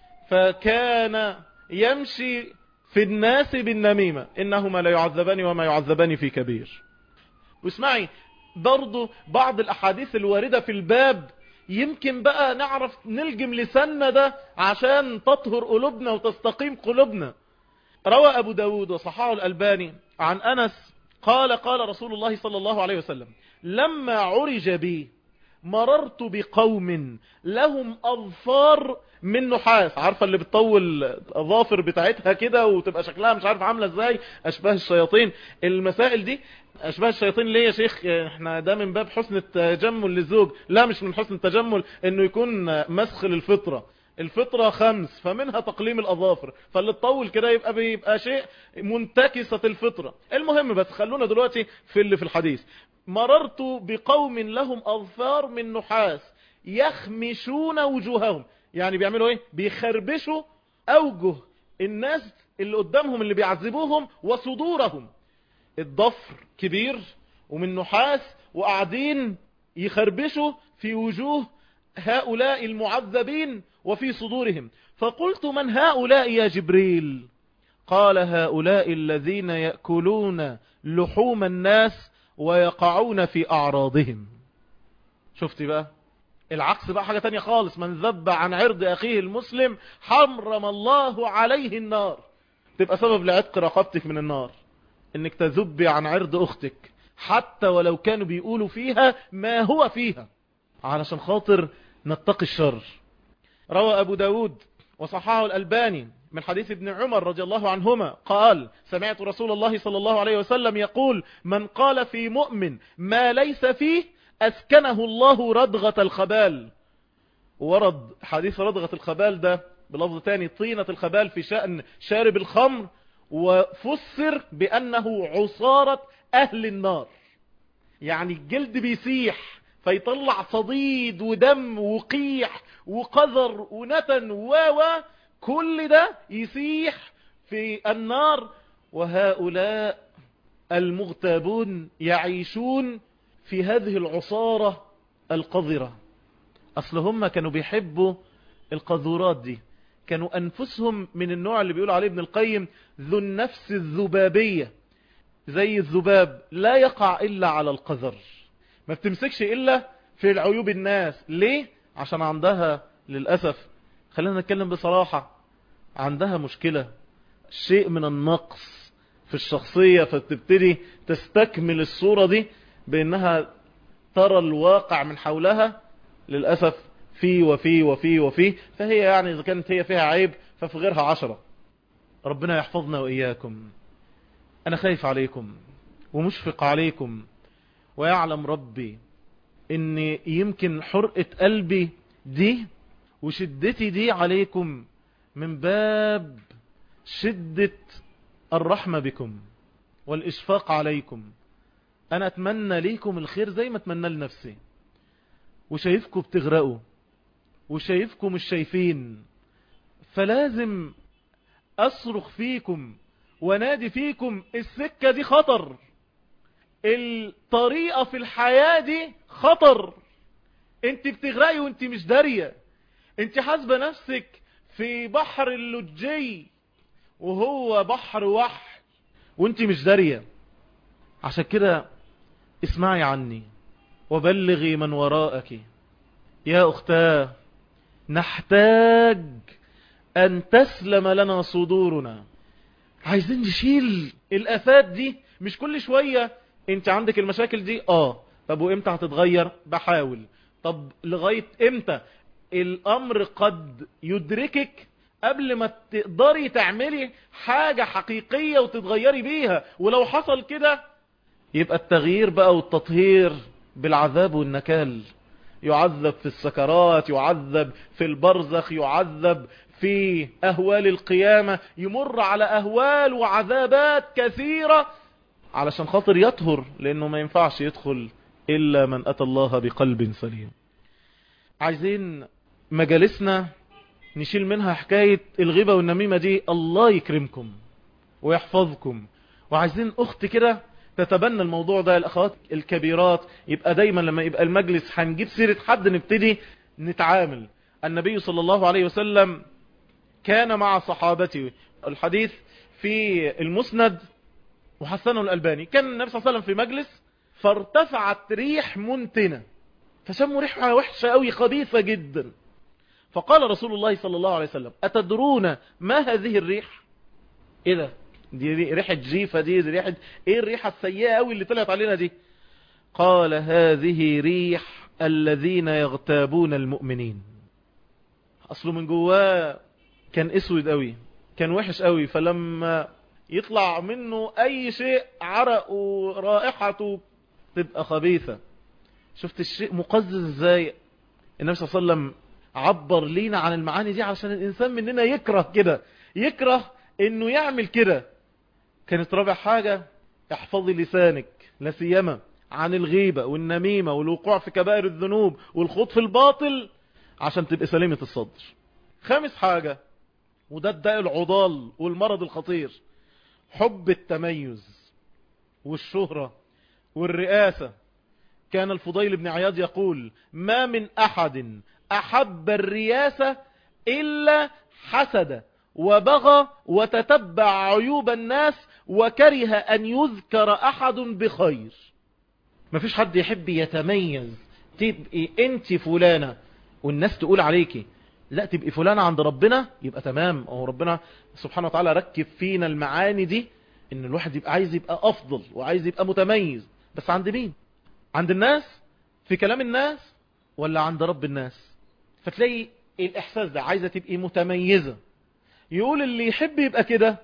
فكان يمشي في الناس بالنميمة إنهما لا يعذبان وما يعذبان في كبير واسمعي برضو بعض الأحاديث الواردة في الباب يمكن بقى نعرف نلجم لساننا ده عشان تطهر قلوبنا وتستقيم قلوبنا روى أبو داود وصححه الألباني عن أنس قال قال رسول الله صلى الله عليه وسلم لما عرج بي مررت بقوم لهم أظفار من نحاس عارفة اللي بتطول الظافر بتاعتها كده وتبقى شكلها مش عارف عاملة ازاي أشباه الشياطين المسائل دي أشباه الشياطين ليه يا شيخ احنا ده من باب حسن التجمل للزوج لا مش من حسن التجمل انه يكون مسخ للفطرة الفطرة خمس فمنها تقليم الأظافر فاللي تطول كده يبقى بيبقى شيء منتكسة الفطرة المهم بس خلونا دلوقتي في اللي في الحديث مررت بقوم لهم أظفار من نحاس يخمشون وجوههم يعني بيعملوا ايه بيخربشوا اوجه الناس اللي قدامهم اللي بيعذبوهم وصدورهم الضفر كبير ومن نحاس وقاعدين يخربشوا في وجوه هؤلاء المعذبين وفي صدورهم فقلت من هؤلاء يا جبريل قال هؤلاء الذين يأكلون لحوم الناس ويقعون في أعراضهم شفت بقى العكس بقى حاجة تانية خالص من ذب عن عرض أخيه المسلم حرم الله عليه النار تبقى سبب لعتق رقبتك من النار انك تذبي عن عرض اختك حتى ولو كانوا بيقولوا فيها ما هو فيها علشان خاطر نتقي الشر روى أبو داود وصححه الألباني من حديث ابن عمر رضي الله عنهما قال سمعت رسول الله صلى الله عليه وسلم يقول من قال في مؤمن ما ليس فيه أسكنه الله ردغة الخبال ورد حديث ردغة الخبال ده بلفظ تاني طينة الخبال في شأن شارب الخمر وفسر بأنه عصارة أهل النار يعني الجلد بيسيح فيطلع صديد ودم وقيح وقذر ونتن و كل ده يسيح في النار وهؤلاء المغتابون يعيشون في هذه العصارة القذرة أصل هم كانوا بيحبوا القذورات دي كانوا أنفسهم من النوع اللي بيقول عليه ابن القيم ذو النفس الذبابية زي الذباب لا يقع إلا على القذر ما بتمسكش إلا في العيوب الناس ليه؟ عشان عندها للأسف خلينا نتكلم بصراحة عندها مشكلة شيء من النقص في الشخصية فتبتدي تستكمل الصورة دي بأنها ترى الواقع من حولها للأسف في وفي وفي وفي فهي يعني إذا كانت هي فيها عيب ففي غيرها عشرة ربنا يحفظنا وإياكم أنا خايف عليكم ومشفق عليكم ويعلم ربي ان يمكن حرقة قلبي دي وشدتي دي عليكم من باب شدة الرحمة بكم والإشفاق عليكم أنا أتمنى ليكم الخير زي ما أتمنى لنفسي وشايفكم بتغرقوا وشايفكم مش شايفين فلازم أصرخ فيكم ونادي فيكم السكة دي خطر الطريقة في الحياة دي خطر انت بتغرقي وانت مش دارية انت حاسبة نفسك في بحر اللجي وهو بحر وحل وانت مش دارية عشان كده اسمعي عني وبلغي من وراءك يا اختاه نحتاج ان تسلم لنا صدورنا عايزين نشيل الافات دي مش كل شوية انت عندك المشاكل دي اه طب وامتى هتتغير بحاول طب لغاية امتى الامر قد يدركك قبل ما تقدري تعملي حاجة حقيقية وتتغيري بيها ولو حصل كده يبقى التغيير بقى والتطهير بالعذاب والنكال يعذب في السكرات يعذب في البرزخ يعذب في أهوال القيامة يمر على أهوال وعذابات كثيرة علشان خاطر يطهر لأنه ما ينفعش يدخل إلا من أتى الله بقلب سليم عايزين مجالسنا نشيل منها حكاية الغيبة والنميمة دي الله يكرمكم ويحفظكم وعايزين أخت كده تتبنى الموضوع ده الأخوات الكبيرات يبقى دايما لما يبقى المجلس هنجيب سيرة حد نبتدي نتعامل النبي صلى الله عليه وسلم كان مع صحابته الحديث في المسند وحسنه الألباني كان النبي صلى الله عليه وسلم في مجلس فارتفعت ريح منتنة فشموا ريحة وحشة قوي خبيثة جدا فقال رسول الله صلى الله عليه وسلم أتدرون ما هذه الريح ايه ده دي ريحة جيفة دي, دي ريحة ايه الريحة السيئة قوي اللي طلعت علينا دي قال هذه ريح الذين يغتابون المؤمنين اصله من جواه كان اسود قوي كان وحش قوي فلما يطلع منه اي شيء عرق ورائحته تبقى خبيثة شفت الشيء مقزز ازاي النبي صلى الله عليه وسلم عبر لينا عن المعاني دي علشان الانسان مننا يكره كده يكره انه يعمل كده كانت رابع حاجة احفظي لسانك لا سيما عن الغيبة والنميمة والوقوع في كبائر الذنوب والخوض في الباطل عشان تبقى سليمة الصدر خامس حاجة وده الداء العضال والمرض الخطير حب التميز والشهرة والرئاسة كان الفضيل بن عياض يقول ما من أحد أحب الرياسة إلا حسد وبغى وتتبع عيوب الناس وكره أن يذكر أحد بخير مفيش حد يحب يتميز تبقي انت فلانة والناس تقول عليكي لا تبقي فلانة عند ربنا يبقى تمام او ربنا سبحانه وتعالى ركب فينا المعاني دي ان الواحد يبقى عايز يبقى افضل وعايز يبقى متميز بس عند مين عند الناس في كلام الناس ولا عند رب الناس فتلاقي الاحساس ده عايزة تبقي متميزة يقول اللي يحب يبقى كده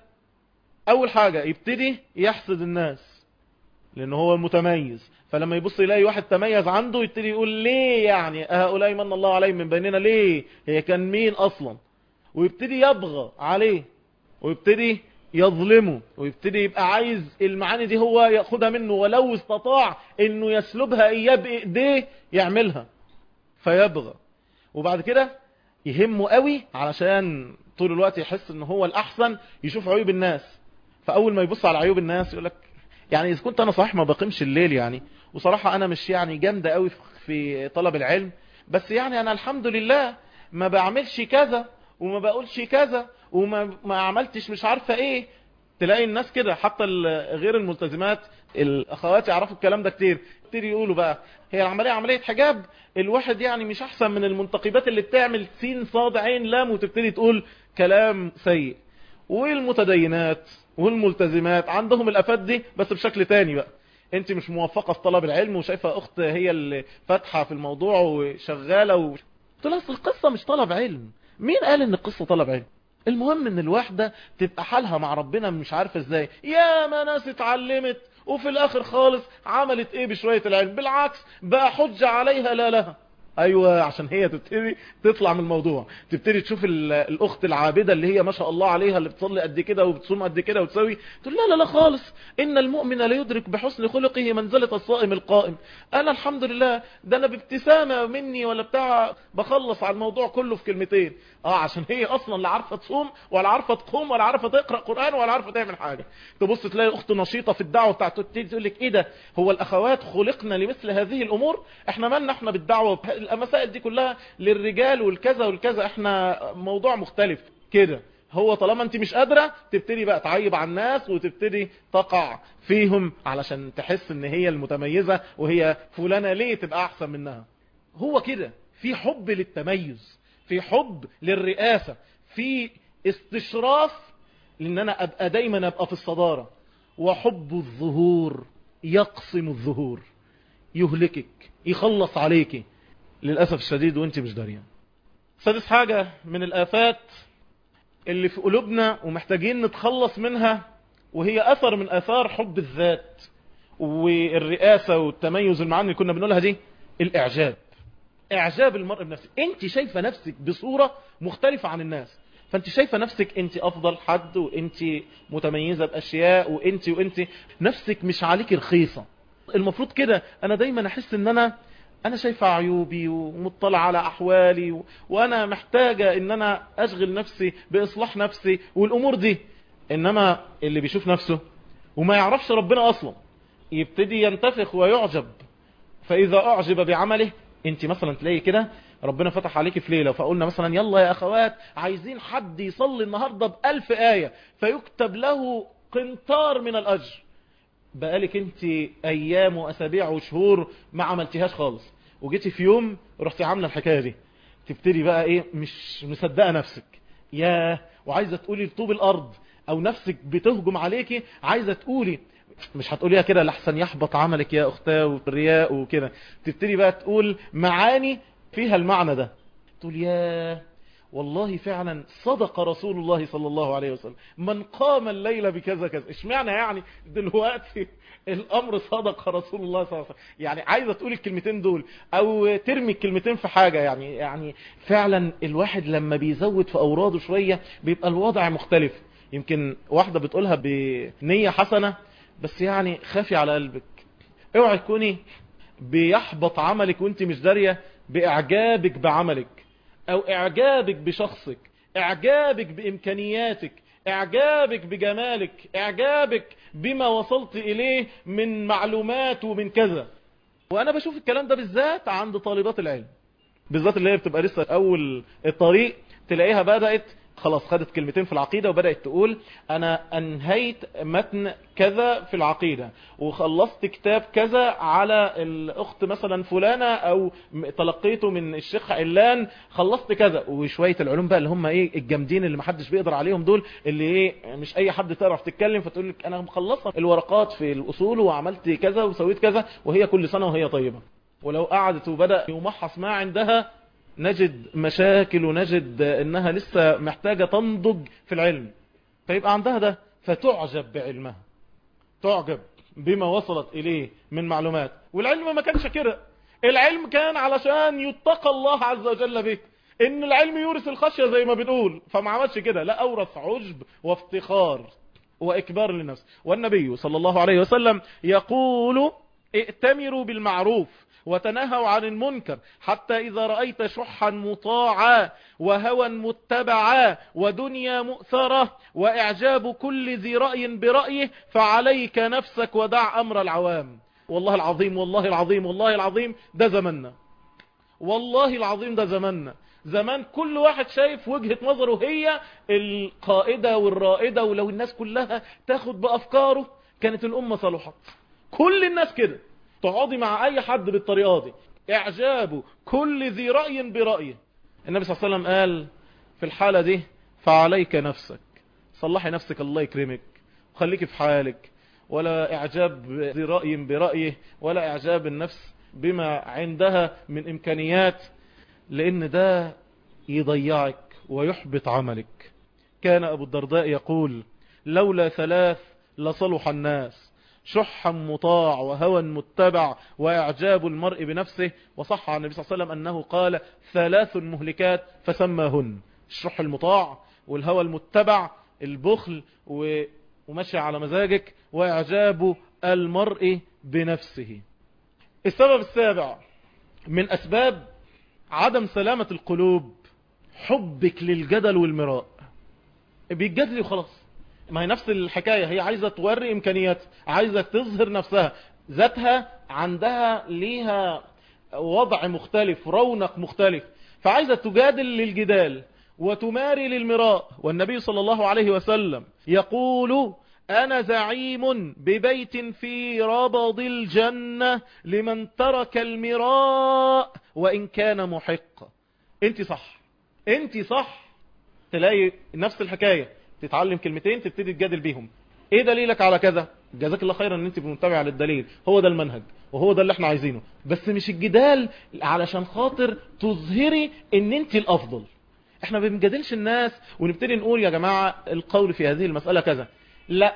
اول حاجة يبتدي يحسد الناس لان هو المتميز فلما يبص يلاقي واحد تميز عنده يبتدي يقول ليه يعني هؤلاء من الله عليهم من بيننا ليه هي كان مين اصلا ويبتدي يبغى عليه ويبتدي يظلمه ويبتدي يبقى عايز المعاني دي هو ياخدها منه ولو استطاع انه يسلبها اياه بايديه يعملها فيبغى وبعد كده يهمه قوي علشان طول الوقت يحس ان هو الاحسن يشوف عيوب الناس فاول ما يبص على عيوب الناس يقول لك يعني اذا كنت انا صحيح ما بقيمش الليل يعني وصراحة انا مش يعني جامدة قوي في طلب العلم بس يعني انا الحمد لله ما بعملش كذا وما بقولش كذا وما ما عملتش مش عارفة ايه تلاقي الناس كده حتى غير الملتزمات الاخوات يعرفوا الكلام ده كتير كتير يقولوا بقى هي العملية عملية حجاب الواحد يعني مش احسن من المنتقبات اللي بتعمل سين صاد عين لام وتبتدي تقول كلام سيء والمتدينات والملتزمات عندهم الافات دي بس بشكل تاني بقى انت مش موفقة في طلب العلم وشايفة اخت هي اللي فاتحة في الموضوع وشغالة و... قلت لها القصة مش طلب علم مين قال ان القصة طلب علم المهم ان الواحدة تبقى حالها مع ربنا مش عارفة ازاي يا ما ناس اتعلمت وفي الاخر خالص عملت ايه بشوية العلم بالعكس بقى حجة عليها لا لها ايوه عشان هي تبتدي تطلع من الموضوع تبتدي تشوف الاخت العابدة اللي هي ما شاء الله عليها اللي بتصلي قد كده وبتصوم قد كده وتسوي تقول لا لا لا خالص ان المؤمن لا يدرك بحسن خلقه منزلة الصائم القائم انا الحمد لله ده انا بابتسامة مني ولا بتاع بخلص على الموضوع كله في كلمتين اه عشان هي اصلا لا عارفة تصوم ولا عارفة تقوم ولا عارفة تقرأ قرآن ولا عارفة تعمل حاجة تبص تلاقي اخت نشيطة في الدعوة بتاعته تبتدي تقول لك ايه ده هو الاخوات خلقنا لمثل هذه الامور احنا مالنا احنا بالدعوة المسائل دي كلها للرجال والكذا والكذا احنا موضوع مختلف كده هو طالما انت مش قادرة تبتدي بقى تعيب على الناس وتبتدي تقع فيهم علشان تحس ان هي المتميزة وهي فلانة ليه تبقى احسن منها هو كده في حب للتميز في حب للرئاسة في استشراف لان انا ابقى دايما ابقى في الصدارة وحب الظهور يقسم الظهور يهلكك يخلص عليك للأسف الشديد وانت مش داريان سادس حاجة من الآفات اللي في قلوبنا ومحتاجين نتخلص منها وهي أثر من أثار حب الذات والرئاسة والتميز المعاني اللي كنا بنقولها دي الإعجاب إعجاب المرء بنفسه انت شايفة نفسك بصورة مختلفة عن الناس فانت شايفة نفسك انت افضل حد وانت متميزة باشياء وانت وانت نفسك مش عليك رخيصة المفروض كده انا دايما احس ان انا انا شايفة عيوبي ومطلع على احوالي و... وانا محتاجة ان انا اشغل نفسي باصلاح نفسي والامور دي انما اللي بيشوف نفسه وما يعرفش ربنا اصلا يبتدي ينتفخ ويعجب فاذا اعجب بعمله انت مثلا تلاقي كده ربنا فتح عليك في ليلة فقلنا مثلا يلا يا اخوات عايزين حد يصلي النهاردة بألف آية فيكتب له قنطار من الاجر بقالك انت ايام واسابيع وشهور ما عملتيهاش خالص وجيتي في يوم رحتي عامله الحكايه دي تبتدي بقى ايه مش مصدقه نفسك يا وعايزه تقولي لطوب الارض او نفسك بتهجم عليكي عايزه تقولي مش هتقوليها كده لحسن يحبط عملك يا اختاه والرياء وكده تبتدي بقى تقول معاني فيها المعنى ده تقول يا والله فعلا صدق رسول الله صلى الله عليه وسلم من قام الليل بكذا كذا اشمعنى يعني دلوقتي الامر صدق رسول الله صلى الله عليه وسلم يعني عايزه تقول الكلمتين دول او ترمي الكلمتين في حاجه يعني يعني فعلا الواحد لما بيزود في اوراده شويه بيبقى الوضع مختلف يمكن واحده بتقولها بنيه حسنه بس يعني خافي على قلبك اوعي تكوني بيحبط عملك وانت مش دارية باعجابك بعملك او اعجابك بشخصك اعجابك بامكانياتك اعجابك بجمالك اعجابك بما وصلت اليه من معلومات ومن كذا وانا بشوف الكلام ده بالذات عند طالبات العلم بالذات اللي هي بتبقى لسه اول الطريق تلاقيها بدأت خلاص خدت كلمتين في العقيدة وبدأت تقول أنا أنهيت متن كذا في العقيدة وخلصت كتاب كذا على الأخت مثلا فلانة أو تلقيته من الشيخ علان خلصت كذا وشوية العلوم بقى اللي هم إيه الجامدين اللي محدش بيقدر عليهم دول اللي إيه مش أي حد تعرف تتكلم فتقول لك أنا مخلصة الورقات في الأصول وعملت كذا وسويت كذا وهي كل سنة وهي طيبة ولو قعدت وبدأ يمحص ما عندها نجد مشاكل ونجد انها لسه محتاجة تنضج في العلم فيبقى عندها ده فتعجب بعلمها تعجب بما وصلت اليه من معلومات والعلم ما كانش كده العلم كان علشان يتقى الله عز وجل به ان العلم يورث الخشية زي ما بنقول فما عملش كده لا اورث عجب وافتخار واكبار للنفس والنبي صلى الله عليه وسلم يقول ائتمروا بالمعروف وتنهوا عن المنكر حتى إذا رأيت شحا مطاعا وهوى متبعا ودنيا مؤثرة وإعجاب كل ذي رأي برأيه فعليك نفسك ودع أمر العوام والله العظيم والله العظيم والله العظيم ده زمننا والله العظيم ده زمننا زمان كل واحد شايف وجهة نظره هي القائدة والرائدة ولو الناس كلها تاخد بأفكاره كانت الأمة صلحت كل الناس كده تقعدي مع اي حد بالطريقه دي اعجاب كل ذي رأي برأيه النبي صلى الله عليه وسلم قال في الحالة دي فعليك نفسك صلحي نفسك الله يكرمك وخليك في حالك ولا اعجاب ذي رأي برأيه ولا اعجاب النفس بما عندها من امكانيات لان ده يضيعك ويحبط عملك كان ابو الدرداء يقول لولا ثلاث لصلح الناس شحا مطاع وهوى متبع وإعجاب المرء بنفسه وصح عن النبي صلى الله عليه وسلم أنه قال ثلاث مهلكات فسماهن الشح المطاع والهوى المتبع البخل ومشي على مزاجك وإعجاب المرء بنفسه السبب السابع من أسباب عدم سلامة القلوب حبك للجدل والمراء بيتجادل وخلاص ما هي نفس الحكاية هي عايزة توري امكانيات عايزة تظهر نفسها ذاتها عندها ليها وضع مختلف رونق مختلف فعايزة تجادل للجدال وتماري للمراء والنبي صلى الله عليه وسلم يقول أنا زعيم ببيت في ربض الجنة لمن ترك المراء وإن كان محق انت صح انت صح تلاقي نفس الحكاية تتعلم كلمتين تبتدي تجادل بيهم ايه دليلك على كذا جزاك الله خيرا ان انت متابع للدليل هو ده المنهج وهو ده اللي احنا عايزينه بس مش الجدال علشان خاطر تظهري ان انت الافضل احنا ما بنجادلش الناس ونبتدي نقول يا جماعة القول في هذه المسألة كذا لا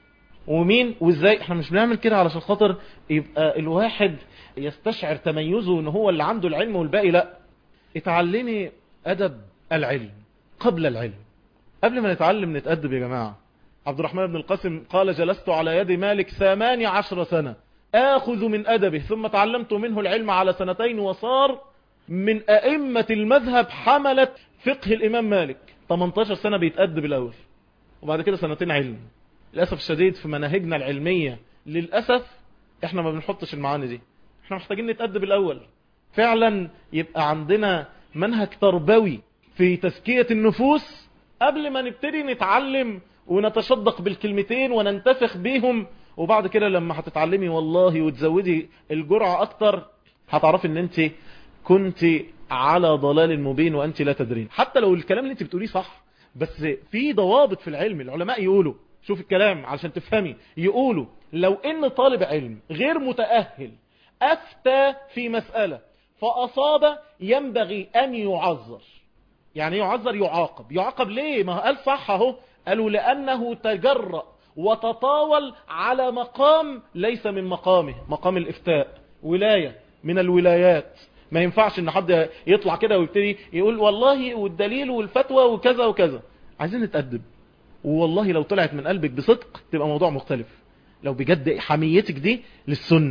ومين وازاي احنا مش بنعمل كده علشان خاطر يبقى الواحد يستشعر تميزه ان هو اللي عنده العلم والباقي لا اتعلمي ادب العلم قبل العلم قبل ما نتعلم نتأدب يا جماعة عبد الرحمن بن القاسم قال جلست على يد مالك ثماني عشر سنة آخذ من أدبه ثم تعلمت منه العلم على سنتين وصار من أئمة المذهب حملت فقه الإمام مالك 18 سنة بيتأدب الأول وبعد كده سنتين علم للأسف الشديد في مناهجنا العلمية للأسف احنا ما بنحطش المعاني دي احنا محتاجين نتأدب الأول فعلا يبقى عندنا منهج تربوي في تزكية النفوس قبل ما نبتدي نتعلم ونتشدق بالكلمتين وننتفخ بيهم وبعد كده لما هتتعلمي والله وتزودي الجرعة اكتر هتعرفي ان انت كنت على ضلال مبين وانت لا تدرين حتى لو الكلام اللي انت بتقوليه صح بس في ضوابط في العلم العلماء يقولوا شوف الكلام علشان تفهمي يقولوا لو ان طالب علم غير متأهل افتى في مسألة فاصاب ينبغي ان يعذر يعني يعذر يعاقب يعاقب ليه ما قال صح اهو قالوا لأنه تجرأ وتطاول على مقام ليس من مقامه مقام الإفتاء ولاية من الولايات ما ينفعش ان حد يطلع كده ويبتدي يقول والله والدليل والفتوى وكذا وكذا عايزين نتأدب والله لو طلعت من قلبك بصدق تبقى موضوع مختلف لو بجد حميتك دي للسنة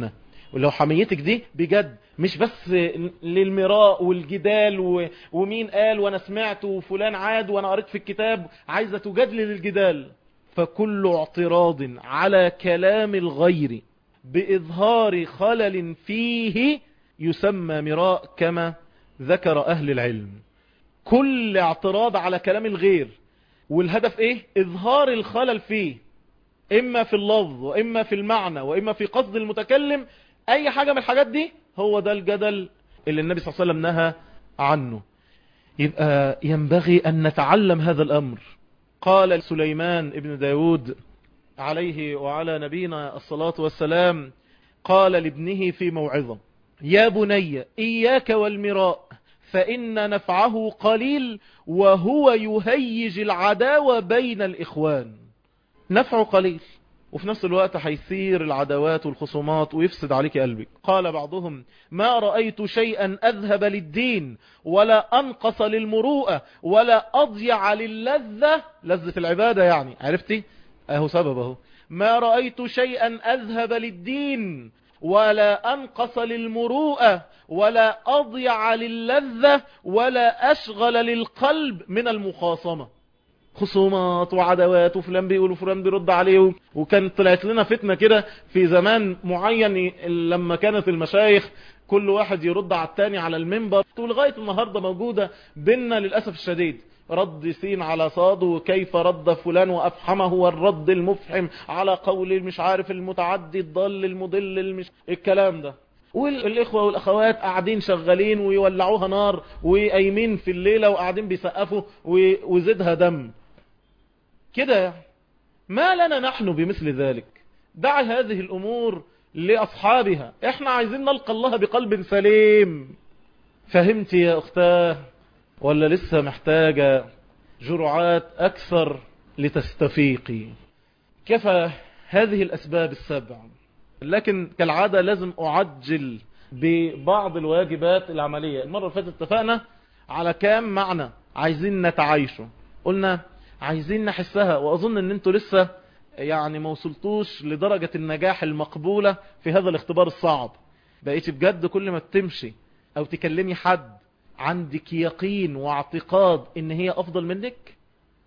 ولو حميتك دي بجد مش بس للمراء والجدال و... ومين قال وانا سمعت وفلان عاد وانا قريت في الكتاب عايزة تجادل للجدال فكل اعتراض على كلام الغير بإظهار خلل فيه يسمى مراء كما ذكر أهل العلم كل اعتراض على كلام الغير والهدف ايه اظهار الخلل فيه اما في اللفظ واما في المعنى واما في قصد المتكلم اي حاجة من الحاجات دي هو ده الجدل اللي النبي صلى الله عليه وسلم نهى عنه يبقى ينبغي ان نتعلم هذا الامر قال سليمان ابن داود عليه وعلى نبينا الصلاة والسلام قال لابنه في موعظة يا بني إياك والمراء فإن نفعه قليل وهو يهيج العداوة بين الإخوان نفعه قليل وفي نفس الوقت هيثير العداوات والخصومات ويفسد عليك قلبك قال بعضهم ما رأيت شيئا أذهب للدين ولا أنقص للمروءة ولا أضيع للذة لذة العبادة يعني عرفتي اهو سببه ما رأيت شيئا أذهب للدين ولا أنقص للمروءة ولا أضيع للذة ولا أشغل للقلب من المخاصمة خصومات وعدوات وفلان بيقول وفلان بيرد عليه وكان طلعت لنا فتنة كده في زمان معين لما كانت المشايخ كل واحد يرد على التاني على المنبر ولغاية النهاردة موجودة بينا للأسف الشديد رد سين على صاد وكيف رد فلان وأفحمه والرد المفحم على قول مش عارف المتعدي الضل المضل المش... الكلام ده والإخوة والأخوات قاعدين شغالين ويولعوها نار وقايمين في الليلة وقاعدين بيسقفوا وزدها دم كده ما لنا نحن بمثل ذلك دع هذه الأمور لأصحابها احنا عايزين نلقى الله بقلب سليم فهمت يا أختاه ولا لسه محتاجة جرعات أكثر لتستفيقي كفى هذه الأسباب السبع لكن كالعادة لازم أعجل ببعض الواجبات العملية المرة اللي فاتت اتفقنا على كام معنى عايزين نتعايشه قلنا عايزين نحسها وأظن أن انتوا لسه يعني ما وصلتوش لدرجة النجاح المقبولة في هذا الاختبار الصعب بقيت بجد كل ما تمشي أو تكلمي حد عندك يقين واعتقاد ان هي افضل منك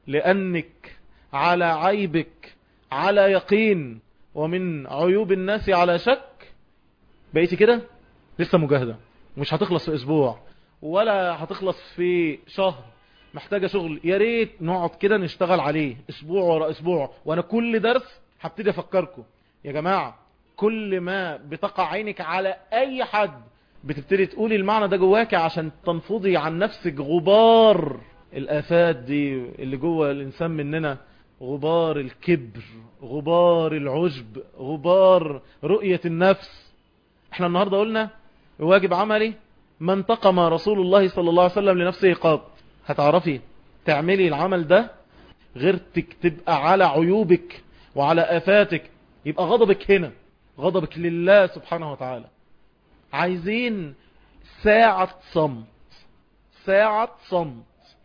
لانك على عيبك على يقين ومن عيوب الناس على شك بقيتي كده لسه مجاهدة مش هتخلص في اسبوع ولا هتخلص في شهر محتاجة شغل يا ريت نقعد كده نشتغل عليه اسبوع ورا اسبوع وانا كل درس هبتدي افكركم يا جماعة كل ما بتقع عينك على اي حد بتبتدي تقولي المعنى ده جواك عشان تنفضي عن نفسك غبار الآفات دي اللي جوه الإنسان مننا غبار الكبر غبار العجب غبار رؤية النفس احنا النهاردة قلنا واجب عملي ما انتقم رسول الله صلى الله عليه وسلم لنفسه قط هتعرفي تعملي العمل ده غيرتك تبقى على عيوبك وعلى آفاتك يبقى غضبك هنا غضبك لله سبحانه وتعالى عايزين ساعة صمت ساعة صمت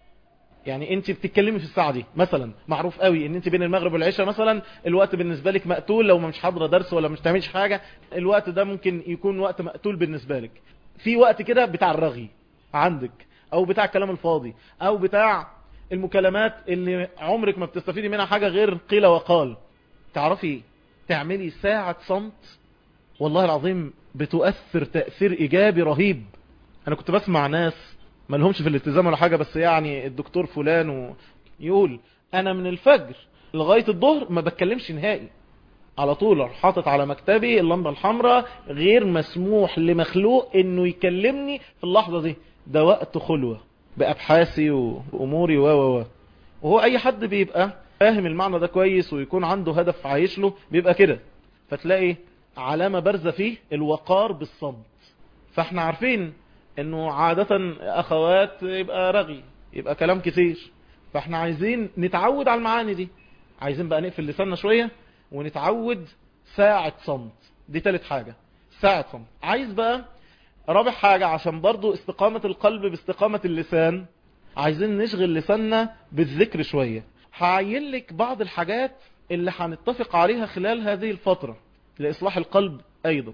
يعني انت بتتكلمي في الساعة دي مثلا معروف قوي ان انت بين المغرب والعشاء مثلا الوقت بالنسبة لك مقتول لو مش حاضرة درس ولا مش تعملش حاجة الوقت ده ممكن يكون وقت مقتول بالنسبة لك في وقت كده بتاع الرغي عندك او بتاع الكلام الفاضي او بتاع المكالمات اللي عمرك ما بتستفيدي منها حاجة غير قيل وقال تعرفي تعملي ساعة صمت والله العظيم بتؤثر تأثير إيجابي رهيب أنا كنت بسمع ناس ما لهمش في الالتزام ولا حاجة بس يعني الدكتور فلان و... يقول أنا من الفجر لغاية الظهر ما بتكلمش نهائي على طول حاطط على مكتبي اللمبة الحمراء غير مسموح لمخلوق انه يكلمني في اللحظة دي ده وقت خلوة بأبحاثي وأموري و و و وهو أي حد بيبقى فاهم المعنى ده كويس ويكون عنده هدف عايش له بيبقى كده فتلاقي علامة بارزة فيه الوقار بالصمت فاحنا عارفين انه عادة اخوات يبقى رغي يبقى كلام كتير فاحنا عايزين نتعود على المعاني دي عايزين بقى نقفل لساننا شوية ونتعود ساعة صمت دي تالت حاجة ساعة صمت عايز بقى رابع حاجة عشان برضو استقامة القلب باستقامة اللسان عايزين نشغل لساننا بالذكر شوية هعين لك بعض الحاجات اللي هنتفق عليها خلال هذه الفترة لإصلاح القلب أيضا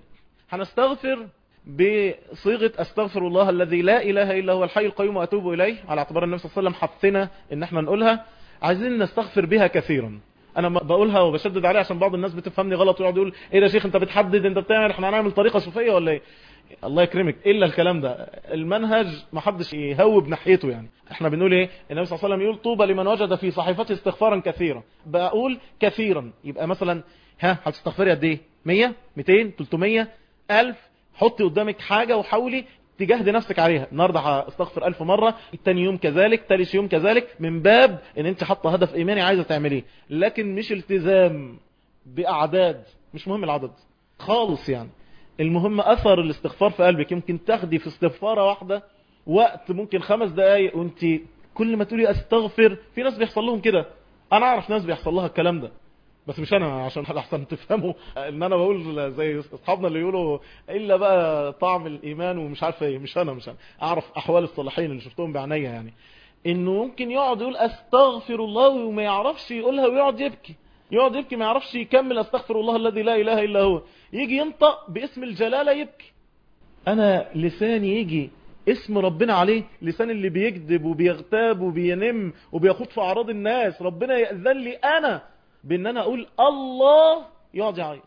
هنستغفر بصيغة استغفر الله الذي لا اله الا هو الحي القيوم واتوب اليه على اعتبار النبي صلى الله عليه وسلم حثنا ان احنا نقولها عايزين نستغفر بها كثيرا انا بقولها وبشدد عليها عشان بعض الناس بتفهمني غلط ويقعد يقول ايه ده يا شيخ انت بتحدد انت بتعمل احنا هنعمل طريقه صوفيه ولا ايه الله يكرمك الا الكلام ده المنهج ما حدش يهوب ناحيته يعني احنا بنقول ايه النبي صلى الله عليه وسلم يقول طوبى لمن وجد في صحيفته استغفارا كثيرا بقول كثيرا يبقى مثلا ها هتستغفري قد ايه 100 200 300 1000 حطي قدامك حاجه وحاولي تجاهدي نفسك عليها النهارده هستغفر ألف مرة التاني يوم كذلك تالت يوم كذلك من باب ان انت حاطه هدف ايماني عايزه تعمليه لكن مش التزام باعداد مش مهم العدد خالص يعني المهم اثر الاستغفار في قلبك يمكن تاخدي في استغفاره واحده وقت ممكن خمس دقايق وانت كل ما تقولي استغفر في ناس بيحصل لهم كده انا اعرف ناس بيحصل لها الكلام ده بس مش انا عشان احسن تفهموا ان انا بقول زي اصحابنا اللي يقولوا الا بقى طعم الايمان ومش عارف ايه مش انا مش انا اعرف احوال الصالحين اللي شفتهم بعينيا يعني انه ممكن يقعد يقول استغفر الله وما يعرفش يقولها ويقعد يبكي يقعد يبكي ما يعرفش يكمل استغفر الله الذي لا اله الا هو يجي ينطق باسم الجلاله يبكي انا لساني يجي اسم ربنا عليه لسان اللي بيكذب وبيغتاب وبينم وبيخوض في اعراض الناس ربنا يأذن لي انا بان انا اقول الله يقعد يعيط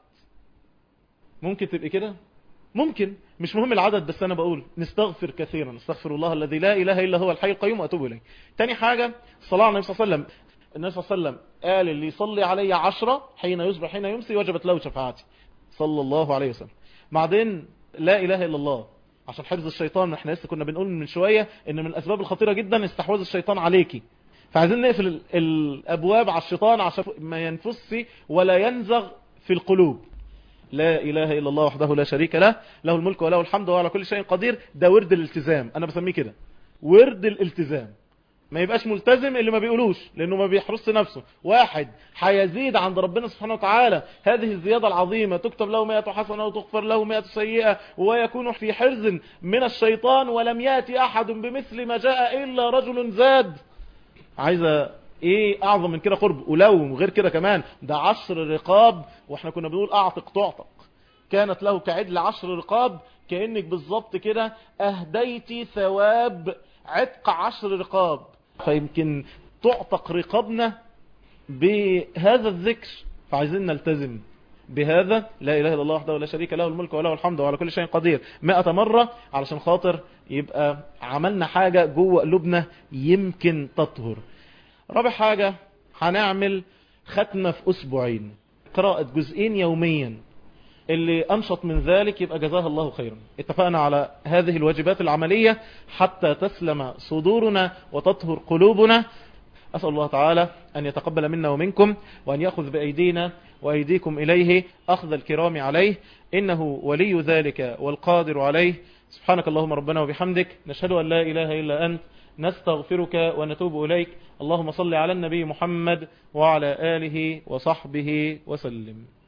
ممكن تبقى كده ممكن مش مهم العدد بس انا بقول نستغفر كثيرا نستغفر الله الذي لا اله الا هو الحي القيوم واتوب اليه تاني حاجة الصلاة على النبي صلى الله عليه وسلم النبي صلى الله عليه وسلم قال اللي يصلي علي عشرة حين يصبح حين يمسي وجبت له شفاعتي صلى الله عليه وسلم بعدين لا اله الا الله عشان حفظ الشيطان احنا لسه كنا بنقول من شوية ان من الاسباب الخطيرة جدا استحواذ الشيطان عليكي فعايزين نقفل الابواب على الشيطان عشان ما ينفسش ولا ينزغ في القلوب لا اله الا الله وحده لا شريك له له الملك وله الحمد وهو على كل شيء قدير ده ورد الالتزام انا بسميه كده ورد الالتزام ما يبقاش ملتزم اللي ما بيقولوش لانه ما بيحرص نفسه واحد هيزيد عند ربنا سبحانه وتعالى هذه الزيادة العظيمة تكتب له مئة حسنة وتغفر له مئة سيئة ويكون في حرز من الشيطان ولم يأتي أحد بمثل ما جاء إلا رجل زاد عايزة ايه اعظم من كده قرب ولو غير كده كمان ده عشر رقاب واحنا كنا بنقول اعتق تعتق كانت له كعدل عشر رقاب كأنك بالظبط كده اهديتي ثواب عتق عشر رقاب فيمكن تعتق رقابنا بهذا الذكر فعايزين نلتزم بهذا لا إله إلا الله وحده ولا شريك له الملك وله الحمد وعلى كل شيء قدير مئة مرة علشان خاطر يبقى عملنا حاجة جوه قلوبنا يمكن تطهر رابع حاجة هنعمل ختمة في أسبوعين قراءة جزئين يوميا اللي أنشط من ذلك يبقى جزاه الله خيرا اتفقنا على هذه الواجبات العملية حتى تسلم صدورنا وتطهر قلوبنا أسأل الله تعالى أن يتقبل منا ومنكم وأن يأخذ بأيدينا وأيديكم إليه أخذ الكرام عليه إنه ولي ذلك والقادر عليه سبحانك اللهم ربنا وبحمدك نشهد أن لا إله إلا أنت نستغفرك ونتوب إليك اللهم صل على النبي محمد وعلى آله وصحبه وسلم